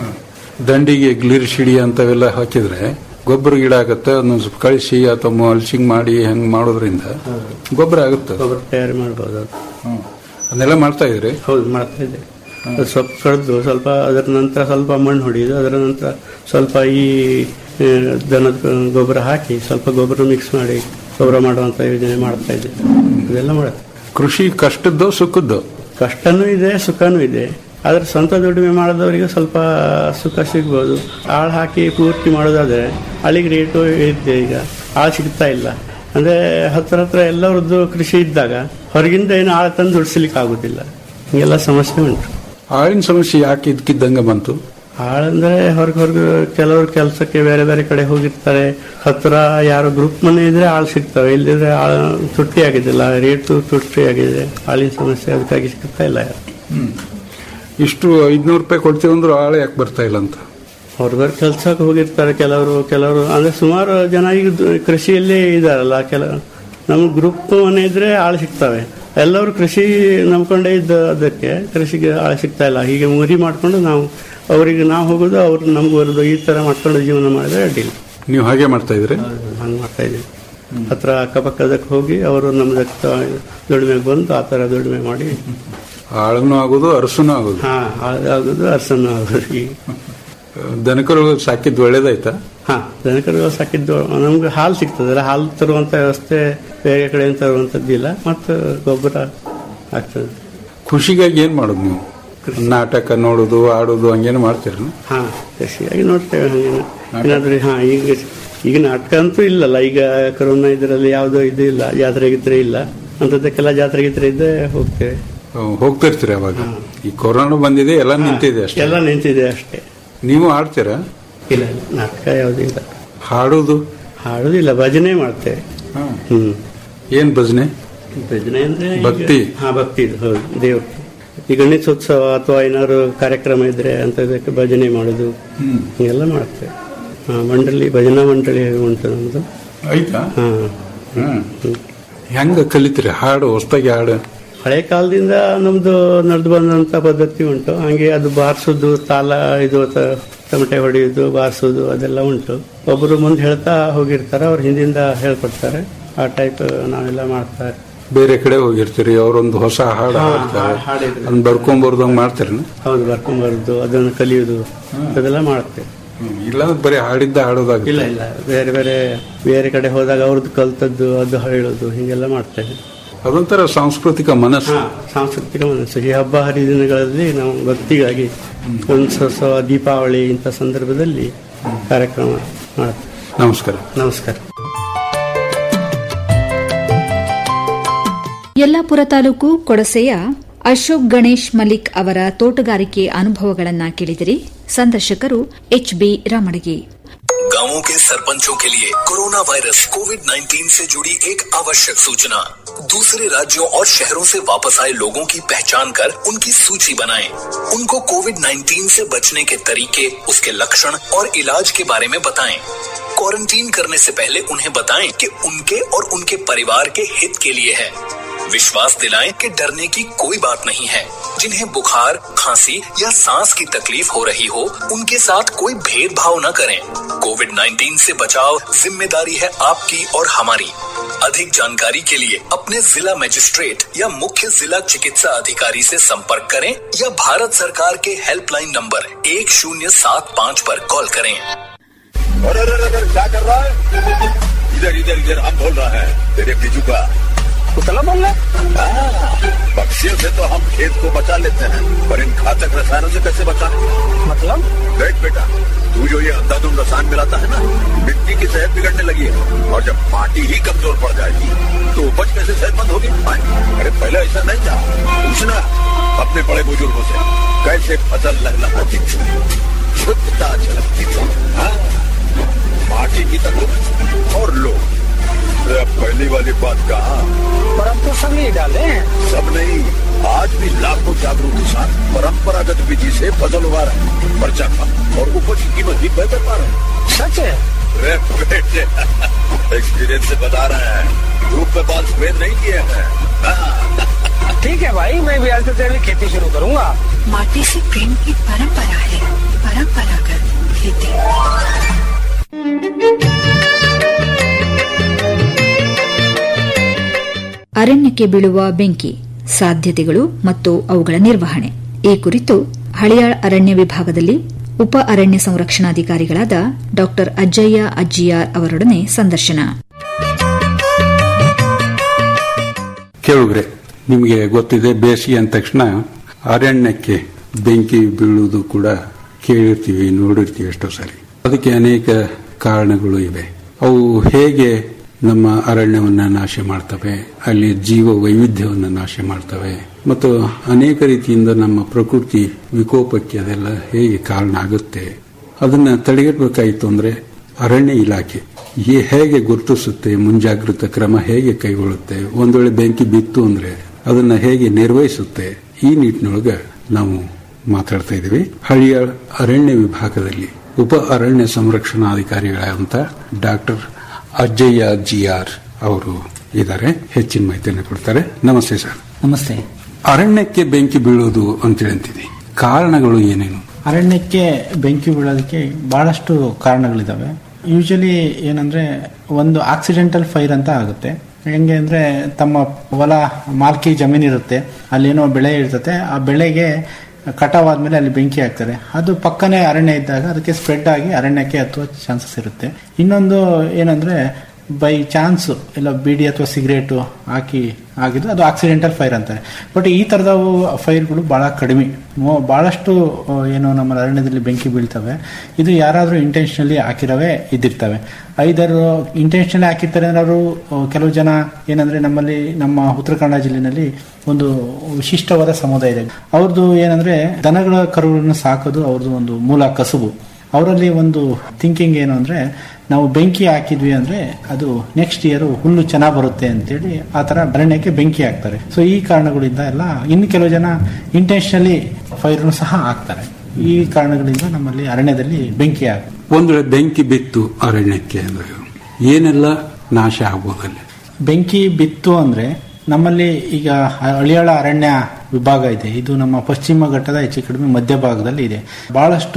ದಂಡಿಗೆ ಗ್ಲಿರ್ ಶಿಡಿ ಅಂತವೆಲ್ಲ ಹಾಕಿದ್ರೆ ಗೊಬ್ಬರ ಗಿಡ ಆಗುತ್ತೆ ಅದನ್ನ ಸ್ವಲ್ಪ ಕಳಿಸಿ ಅಥವಾ ಮಲ್ಚಿಂಗ್ ಮಾಡಿ ಹಂಗ್ ಮಾಡೋದ್ರಿಂದ ಗೊಬ್ಬರ ಆಗುತ್ತೆ ಗೊಬ್ಬರ ತಯಾರಿ ಮಾಡ್ಬೋದು ಅದು ಅದನ್ನೆಲ್ಲ ಮಾಡ್ತಾ ಇದ್ರಿ ಹೌದು ಮಾಡ್ತಾ ಇದ್ದೆ ಅದು ಸೊಪ್ಪು ಕಡ್ದು ಸ್ವಲ್ಪ ಅದರ ನಂತರ ಸ್ವಲ್ಪ ಮಣ್ಣು ಹೊಡೆಯೋದು ಅದರ ನಂತರ ಸ್ವಲ್ಪ ಈ ಆ, ದನದ ಗೊಬ್ಬರ ಹಾಕಿ ಸ್ವಲ್ಪ ಗೊಬ್ಬರ ಮಿಕ್ಸ್ ಮಾಡಿ ಗೊಬ್ಬರ ಮಾಡುವಂತ ಯೋಜನೆ ಮಾಡ್ತಾ ಇದ್ದೆ ಅದೆಲ್ಲ ಮಾಡುತ್ತೆ ಕೃಷಿ ಕಷ್ಟದ್ದು ಸುಖದ್ದು ಕಷ್ಟನೂ ಇದೆ ಸುಖನೂ ಇದೆ ಆದ್ರೆ ಸ್ವಂತ ದುಡಿಮೆ ಮಾಡಿದವರಿಗೆ ಸ್ವಲ್ಪ ಸುಖ ಸಿಗ್ಬೋದು ಆಳು ಹಾಕಿ ಪೂರ್ತಿ ಮಾಡೋದಾದ್ರೆ ಆಳಿಗೆ ರೇಟು ಇದೆ ಈಗ ಆಳು ಸಿಗ್ತಾ ಇಲ್ಲ ಅಂದ್ರೆ ಹತ್ರ ಹತ್ರ ಎಲ್ಲರದ್ದು ಕೃಷಿ ಇದ್ದಾಗ ಹೊರಗಿಂದ ಏನು ಆಳು ತಂದು ದುಡಿಸ್ಲಿಕ್ಕೆ ಆಗುದಿಲ್ಲ ಹಿಂಗೆಲ್ಲ ಸಮಸ್ಯೆ ಉಂಟು ಆಳಿನ ಸಮಸ್ಯೆ ಯಾಕೆ ಇದಕ್ಕಿದ್ದಂಗೆ ಬಂತು ಆಳಂದ್ರೆ ಹೊರಗೆ ಹೊರಗೆ ಕೆಲವರು ಕೆಲಸಕ್ಕೆ ಬೇರೆ ಬೇರೆ ಕಡೆ ಹೋಗಿರ್ತಾರೆ ಹತ್ರ ಯಾರು ಗ್ರೂಪ್ ಮನೆ ಇದ್ರೆ ಆಳು ಸಿಗ್ತವೆ ಇಲ್ಲದಿದ್ರೆ ಆಳು ತುಟ್ಟಿ ಆಗಿದ್ದಿಲ್ಲ ರೇಟು ತುಟ್ಟಿ ಆಗಿದೆ ಆಳಿನ ಸಮಸ್ಯೆ ಅದಕ್ಕಾಗಿ ಸಿಗ್ತಾ ಇಲ್ಲ ಯಾರು ಇಷ್ಟು ಐದ್ನೂರು ರೂಪಾಯಿ ಕೊಡ್ತೀವಿ ಅಂದ್ರೂ ಆಳು ಯಾಕೆ ಬರ್ತಾ ಇಲ್ಲ ಅಂತ ಹೊರಗಡೆ ಕೆಲ್ಸಕ್ಕೆ ಹೋಗಿರ್ತಾರೆ ಕೆಲವರು ಕೆಲವರು ಅಂದ್ರೆ ಸುಮಾರು ಜನ ಈಗ ದು- ಕೃಷಿಯಲ್ಲೇ ಇದಾರಲ್ಲ ಕೆಲ ನಮ್ಮ ಗ್ರೂಪ್ ಮನೆ ಇದ್ರೆ ಆಳು ಸಿಗ್ತವೆ ಎಲ್ಲರೂ ಕೃಷಿ ನಂಬ್ಕೊಂಡೇ ಇದ್ದ ಅದಕ್ಕೆ ಕೃಷಿಗೆ ಆಳು ಸಿಗ್ತಾ ಇಲ್ಲ ಹೀಗೆ ಮುರಿ ಮಾಡ್ಕೊಂಡು ನಾವು ಅವರಿಗೆ ನಾವು ಹೋಗೋದು ಅವ್ರು ನಮ್ಗೆ ಬರೋದು ಈ ತರ ಮಾಡ್ಕೊಂಡು ಜೀವನ ಮಾಡಿದ್ರೆ ಅಡ್ಡಿಲ್ಲ ನೀವು ಹಾಗೆ ಮಾಡ್ತಾ ಇದ್ರಿ ಹಂಗೆ ಮಾಡ್ತಾ ಇದ್ದೀವಿ ಹತ್ರ ಅಕ್ಕಪಕ್ಕದಕ್ಕೆ ಹೋಗಿ ಅವರು ನಮ್ದಕ್ಕೆ ದುಡಿಮೆಗೆ ಬಂದು ಆ ಥರ ದುಡಿಮೆ ಮಾಡಿ ಆಳನ್ನು ಆಗೋದು ಅರಸನು ಆಗೋದು ಹಾ ಆಗೋದು ಅರ್ಸನ್ನು ಆಗೋದು ಈಗ ದನಕರು ಸಾಕಿದ್ದು ಒಳ್ಳೇದಾಯ್ತಾ ಹಾ ದನಕರುಗಳು ಸಾಕಿದ್ದು ನಮ್ಗೆ ಹಾಲು ಸಿಗ್ತದಲ್ಲ ಹಾಲು ತರುವಂತ ವ್ಯವಸ್ಥೆ ಬೇರೆ ಕಡೆಯಿಂದ ತರುವಂತದ್ದಿಲ್ಲ ಮತ್ತು ಗೊಬ್ಬರ ಆಗ್ತದೆ ಖುಷಿಗಾಗಿ ಏನ್ ಮಾಡೋದು ನೀವು ನಾಟಕ ನೋಡೋದು ಆಡೋದು ಹಂಗೇನು ಮಾಡ್ತೀರ ಹಾ ಕೃಷಿಯಾಗಿ ನೋಡ್ತೇವೆ ಹಂಗೇನ ಏನಾದ್ರೂ ಹಾ ಈಗ ಈಗ ನಾಟಕ ಅಂತೂ ಇಲ್ಲಲ್ಲ ಈಗ ಕೊರೋನಾ ಇದರಲ್ಲಿ ಯಾವುದೋ ಇದು ಇಲ್ಲ ಜಾತ್ರೆ ಗಿತ್ರೆ ಇಲ್ಲ ಅಂಥದ್ದಕ್ಕೆಲ್ಲ ಜಾತ್ರೆ ಗಿತ್ರೆ ಇದ್ದರೆ ಹೋಗ್ತೇವೆ ಹೋಗ್ತಿರ್ತೀರಿ ಅವಾಗ ಈ ಕೊರೋನಾ ಬಂದಿದೆ ಎಲ್ಲ ನಿಂತಿದೆ ಅಷ್ಟೇ ಎಲ್ಲ ನಿಂತಿದೆ ಅಷ್ಟೇ ನೀವು ಆಡ್ತೀರಾ ಇಲ್ಲ ಇಲ್ಲ ನಾಟಕ ಯಾವುದೂ ಇಲ್ಲ ಹಾಡೋದು ಹಾಡೋದಿಲ್ಲ ಭಜನೆ ಮಾಡ್ತೇವೆ ಹ್ಮ್ ಏನ್ ಭಜನೆ ಭಜನೆ ಅಂದ್ರೆ ಈಗ- ಭಕ್ತಿ. ಹಾ ಭಕ್ತಿ ಇದು, ಹೌದು ದೇವ್ರ ಈ ಗಣೇಶೋತ್ಸವ ಅಥವಾ ಏನಾದ್ರು ಕಾರ್ಯಕ್ರಮ ಇದ್ರೆ ಅಂತದಕ್ಕೆ ಭಜನೆ ಮಾಡೋದು ಹಿಂಗೆಲ್ಲ ಮಾಡ್ತೇವೆ ಹಾ ಮಂಡಳಿ ಭಜನಾ ಮಂಡಳಿ ಉಂಟು ನಮ್ದು ಆಯ್ತಾ ಹಾ ಹ್ಮ್. ಹೆಂಗ ಕಲಿತೀರಿ ಹಾಡು ಹೊಸ್ದಾಗಿ ಹಾಡು ಹಳೆ ಕಾಲದಿಂದ ನಮ್ದು ನಡೆದು ಬಂದಂತ ಪದ್ಧತಿ ಉಂಟು ಹಂಗೆ ಅದು ಬಾರಿಸೋದು ತಾಲ ಇದು ತ- ತಮಟೆ ಹೊಡೆಯೋದು ಬಾರಿಸೋದು ಅದೆಲ್ಲ ಉಂಟು ಒಬ್ಬರು ಮುಂದೆ ಹೇಳ್ತಾ ಹೋಗಿರ್ತಾರೆ ಅವ್ರು ಹಿಂದಿಂದ ಹೇಳ್ಕೊಡ್ತಾರೆ ಆ ಟೈಪ್ ನಾವೆಲ್ಲ ಮಾಡ್ತಾರೆ ಬೇರೆ ಕಡೆ ಹೋಗಿರ್ತೀರಿ ಅವರೊಂದು ಹೊಸ ಹಾಡು ಹಾ, ಹಾಡ್ತಾರೆ ಹಾ, ಹಾಡಿದ್ರು. ಅದನ್ನ ಬರ್ಕೊಂಬರ್ದಂಗ್ ಮಾಡ್ತೀರಿ ಹೌದು ಬರ್ಕೊಂಬರೋದು ಅದನ್ನು ಕಲಿಯೋದು ಅದೆಲ್ಲ ಮಾಡ್ತೇವೆ ಇಲ್ಲಾಂದ್ರೆ ಬರೀ ಹಾಡಿದ್ದ ಹಾಡೋದಾಗ ಇಲ್ಲ ಇಲ್ಲ ಬೇರೆ ಬೇರೆ ಬೇರೆ ಕಡೆ ಹೋದಾಗ ಅವ್ರದ್ದು ಕಲ್ತದ್ದು ಅದು ಹೇಳೋದು ಹೀಗೆಲ್ಲ ಮಾಡ್ತೇವೆ ಅದೊಂಥರ ಸಾಂಸ್ಕೃತಿಕ ಮನಸ್ಸು ಹಾ ಸಾಂಸ್ಕೃತಿಕ ಮನಸ್ಸು ಈ ಹಬ್ಬ ಹರಿದಿನಗಳಲ್ಲಿ ನಾವು ಭಕ್ತಿಗಾಗಿ ಗಣೇಶೋತ್ಸವ ದೀಪಾವಳಿ ಇಂಥ ಸಂದರ್ಭದಲ್ಲಿ ಕಾರ್ಯಕ್ರಮ ಮಾಡ್ತೇವೆ ನಮಸ್ಕಾರ ನಮಸ್ಕಾರ ಯಲ್ಲಾಪುರ ತಾಲೂಕು ಕೊಡಸೆಯ ಅಶೋಕ್ ಗಣೇಶ್ ಮಲಿಕ್ ಅವರ ತೋಟಗಾರಿಕೆ ಅನುಭವಗಳನ್ನ ಕೇಳಿದಿರಿ ಸಂದರ್ಶಕರು ಎಚ್ ಬಿ ರಾಮಡಗಿ गांवों के सरपंचों के लिए कोरोना वायरस कोविड 19 से जुड़ी एक आवश्यक सूचना दूसरे राज्यों और शहरों से वापस आए लोगों की पहचान कर उनकी सूची बनाएं। उनको कोविड 19 से बचने के तरीके उसके लक्षण और इलाज के बारे में बताएं। क्वारंटीन करने से पहले उन्हें बताएं कि उनके और उनके परिवार के हित के लिए है विश्वास दिलाएं कि डरने की कोई बात नहीं है जिन्हें बुखार खांसी या सांस की तकलीफ हो रही हो उनके साथ कोई भेदभाव न करें कोविड 19 से बचाव जिम्मेदारी है आपकी और हमारी अधिक जानकारी के लिए अपने जिला मजिस्ट्रेट या मुख्य जिला चिकित्सा अधिकारी से संपर्क करें या भारत सरकार के हेल्पलाइन नंबर एक शून्य सात पाँच पर कॉल करें अरे अरे अरे क्या कर रहा है इधर इधर इधर हम बोल रहा है तेरे बीजू का उतला बोल रहा है पक्षियों से तो हम खेत को बचा लेते हैं पर इन घातक रसायनों से कैसे बचाएं? मतलब देख बेटा तू जो ये अंधाधुंध रसायन मिलाता है ना मिट्टी की सेहत बिगड़ने लगी है और जब माटी ही कमजोर पड़ जाएगी तो उपज कैसे सेहतमंद होगी आए, अरे पहले ऐसा नहीं था पूछना अपने बड़े बुजुर्गों से कैसे फसल लहलहाती थी शुद्धता झलकती थी हाँ? माटी की तंदुरुस्त और लोग अरे अब पहली वाली बात कहा पर अब तो सब नहीं डाले हैं सब नहीं आज भी लाखों जागरूक किसान परंपरागत विधि से फसल उगा रहे हैं पर्चा कम और उपज की कीमत भी बेहतर पा रहे हैं सच है अरे बेटे एक्सपीरियंस से बता रहे हैं धूप में बाल सफेद नहीं किए हैं हाँ, ठीक है भाई मैं भी आज से तेरी खेती शुरू करूंगा माटी से प्रेम की परंपरा है परंपरागत खेती ಅರಣ್ಯಕ್ಕೆ ಬೀಳುವ ಬೆಂಕಿ ಸಾಧ್ಯತೆಗಳು ಮತ್ತು ಅವುಗಳ ನಿರ್ವಹಣೆ ಈ ಕುರಿತು ಹಳಿಯಾಳ್ ಅರಣ್ಯ ವಿಭಾಗದಲ್ಲಿ ಉಪ ಅರಣ್ಯ ಸಂರಕ್ಷಣಾಧಿಕಾರಿಗಳಾದ ಡಾ ಅಜ್ಜಯ್ಯ ಅಜ್ಜಿಯಾರ್ ಅವರೊಡನೆ ಸಂದರ್ಶನ ಕೇಳುಗ್ರೆ ನಿಮಗೆ ಗೊತ್ತಿದೆ ಬೇಸಿಗೆ ಅಂದ ತಕ್ಷಣ ಅರಣ್ಯಕ್ಕೆ ಬೆಂಕಿ ಬೀಳುವುದು ಕೂಡ ಕೇಳಿರ್ತೀವಿ ನೋಡಿರ್ತೀವಿ ಎಷ್ಟೋ ಸರಿ ಅದಕ್ಕೆ ಅನೇಕ ಕಾರಣಗಳು ಇವೆ ಅವು ಹೇಗೆ ನಮ್ಮ ಅರಣ್ಯವನ್ನ ನಾಶ ಮಾಡ್ತವೆ ಅಲ್ಲಿ ಜೀವ ವೈವಿಧ್ಯವನ್ನು ನಾಶ ಮಾಡ್ತವೆ ಮತ್ತು ಅನೇಕ ರೀತಿಯಿಂದ ನಮ್ಮ ಪ್ರಕೃತಿ ವಿಕೋಪಕ್ಕೆ ಅದೆಲ್ಲ ಹೇಗೆ ಕಾರಣ ಆಗುತ್ತೆ ಅದನ್ನ ತಡೆಗಟ್ಟಬೇಕಾಯಿತು ಅಂದ್ರೆ ಅರಣ್ಯ ಇಲಾಖೆ ಈ ಹೇಗೆ ಗುರುತಿಸುತ್ತೆ ಮುಂಜಾಗ್ರತಾ ಕ್ರಮ ಹೇಗೆ ಕೈಗೊಳ್ಳುತ್ತೆ ಒಂದ್ ವೇಳೆ ಬೆಂಕಿ ಬಿತ್ತು ಅಂದ್ರೆ ಅದನ್ನ ಹೇಗೆ ನಿರ್ವಹಿಸುತ್ತೆ ಈ ನಿಟ್ಟಿನೊಳಗ ನಾವು ಮಾತಾಡ್ತಾ ಇದ್ದೀವಿ ಹಳ್ಳಿಯ ಅರಣ್ಯ ವಿಭಾಗದಲ್ಲಿ ಉಪ ಅರಣ್ಯ ಸಂರಕ್ಷಣಾಧಿಕಾರಿಗಳಾದಂತ ಡಾಕ್ಟರ್ ಅಜ್ಜಯ್ಯ ಜಿ ಆರ್ ಅವರು ಇದ್ದಾರೆ ಹೆಚ್ಚಿನ ಮಾಹಿತಿಯನ್ನು ಕೊಡ್ತಾರೆ ನಮಸ್ತೆ ಸರ್ ನಮಸ್ತೆ ಅರಣ್ಯಕ್ಕೆ ಬೆಂಕಿ ಬೀಳುವುದು ಅಂತ ಹೇಳ್ತೀನಿ ಕಾರಣಗಳು ಏನೇನು ಅರಣ್ಯಕ್ಕೆ ಬೆಂಕಿ ಬೀಳೋದಕ್ಕೆ ಬಹಳಷ್ಟು ಕಾರಣಗಳಿದಾವೆ ಯೂಶಲಿ ಏನಂದ್ರೆ ಒಂದು ಆಕ್ಸಿಡೆಂಟಲ್ ಫೈರ್ ಅಂತ ಆಗುತ್ತೆ ಹೆಂಗೆ ಅಂದ್ರೆ ತಮ್ಮ ಹೊಲ ಮಾಲ್ಕಿ ಜಮೀನು ಇರುತ್ತೆ ಅಲ್ಲೇನೋ ಬೆಳೆ ಇರ್ತತೆ ಆ ಬೆಳೆಗೆ ಕಟಾವ್ ಆದ್ಮೇಲೆ ಅಲ್ಲಿ ಬೆಂಕಿ ಹಾಕ್ತಾರೆ ಅದು ಪಕ್ಕನೇ ಅರಣ್ಯ ಇದ್ದಾಗ ಅದಕ್ಕೆ ಸ್ಪ್ರೆಡ್ ಆಗಿ ಅರಣ್ಯಕ್ಕೆ ಹತ್ತುವ ಚಾನ್ಸಸ್ ಇರುತ್ತೆ ಇನ್ನೊಂದು ಏನಂದ್ರೆ ಬೈ ಚಾನ್ಸ್ ಇಲ್ಲ ಬೀಡಿ ಅಥವಾ ಸಿಗರೇಟು ಹಾಕಿ ಆಗಿದ್ದು ಅದು ಆಕ್ಸಿಡೆಂಟಲ್ ಫೈರ್ ಅಂತಾರೆ ಬಟ್ ಈ ತರದ ಫೈರ್ಗಳು ಬಹಳ ಕಡಿಮೆ ಮೊ- ಬಹಳಷ್ಟು ಆ, ಏನು ನಮ್ಮ ಅರಣ್ಯದಲ್ಲಿ ಬೆಂಕಿ ಬೀಳ್ತವೆ ಇದು ಯಾರಾದರೂ ಇಂಟೆನ್ಷನಲಿ ಹಾಕಿರವೇ ಇದ್ದಿರ್ತವೆ ಐದಾರು ಇಂಟೆನ್ಷನಲಿ ಹಾಕಿರ್ತಾರೆ ಅಂದ್ರೆ ಅವರು ಆ, ಕೆಲವು ಜನ ಏನಂದ್ರೆ ನಮ್ಮಲ್ಲಿ ನಮ್ಮ ಉತ್ತರ ಕನ್ನಡ ಜಿಲ್ಲೆನಲ್ಲಿ ಒಂದು ವಿಶಿಷ್ಟವಾದ ಸಮುದಾಯ ಇದೆ ಅವ್ರದ್ದು ಏನಂದ್ರೆ ದನಗಳ ಕರುಗಳನ್ನು ಸಾಕೋದು ಅವ್ರದ್ದು ಒಂದು ಮೂಲ ಕಸುಬು ಅವರಲ್ಲಿ ಒಂದು ಥಿಂಕಿಂಗ್ ಏನು ಅಂದ್ರೆ ನಾವು ಬೆಂಕಿ ಹಾಕಿದ್ವಿ ಅಂದ್ರೆ ಅದು ನೆಕ್ಸ್ಟ್ ಇಯರ್ ಹುಲ್ಲು ಚೆನ್ನಾಗಿ ಬರುತ್ತೆ ಅಂತೇಳಿ ಆ ತರ ಅರಣ್ಯಕ್ಕೆ ಬೆಂಕಿ ಹಾಕ್ತಾರೆ ಸೊ ಈ ಕಾರಣಗಳಿಂದ ಎಲ್ಲ ಇನ್ನು ಕೆಲವು ಜನ ಇಂಟೆನ್ಷನಲಿ ಫೈರ್ನು ಸಹ ಹಾಕ್ತಾರೆ ಈ ಕಾರಣಗಳಿಂದ ನಮ್ಮಲ್ಲಿ ಅರಣ್ಯದಲ್ಲಿ ಬೆಂಕಿ ಹಾಕ ಒಂದ್ ವೇಳೆ ಬೆಂಕಿ ಬಿತ್ತು ಅರಣ್ಯಕ್ಕೆ ಅಂದ್ರೆ ಏನೆಲ್ಲ ನಾಶ ಆಗ್ಬೋದಲ್ಲಿ ಬೆಂಕಿ ಬಿತ್ತು ಅಂದ್ರೆ ನಮ್ಮಲ್ಲಿ ಈಗ ಹಳಿಯಾಳ ಅರಣ್ಯ ವಿಭಾಗ ಇದೆ ಇದು ನಮ್ಮ ಪಶ್ಚಿಮ ಘಟ್ಟದ ಹೆಚ್ಚು ಕಡಿಮೆ ಮಧ್ಯಭಾಗದಲ್ಲಿ ಇದೆ ಬಹಳಷ್ಟು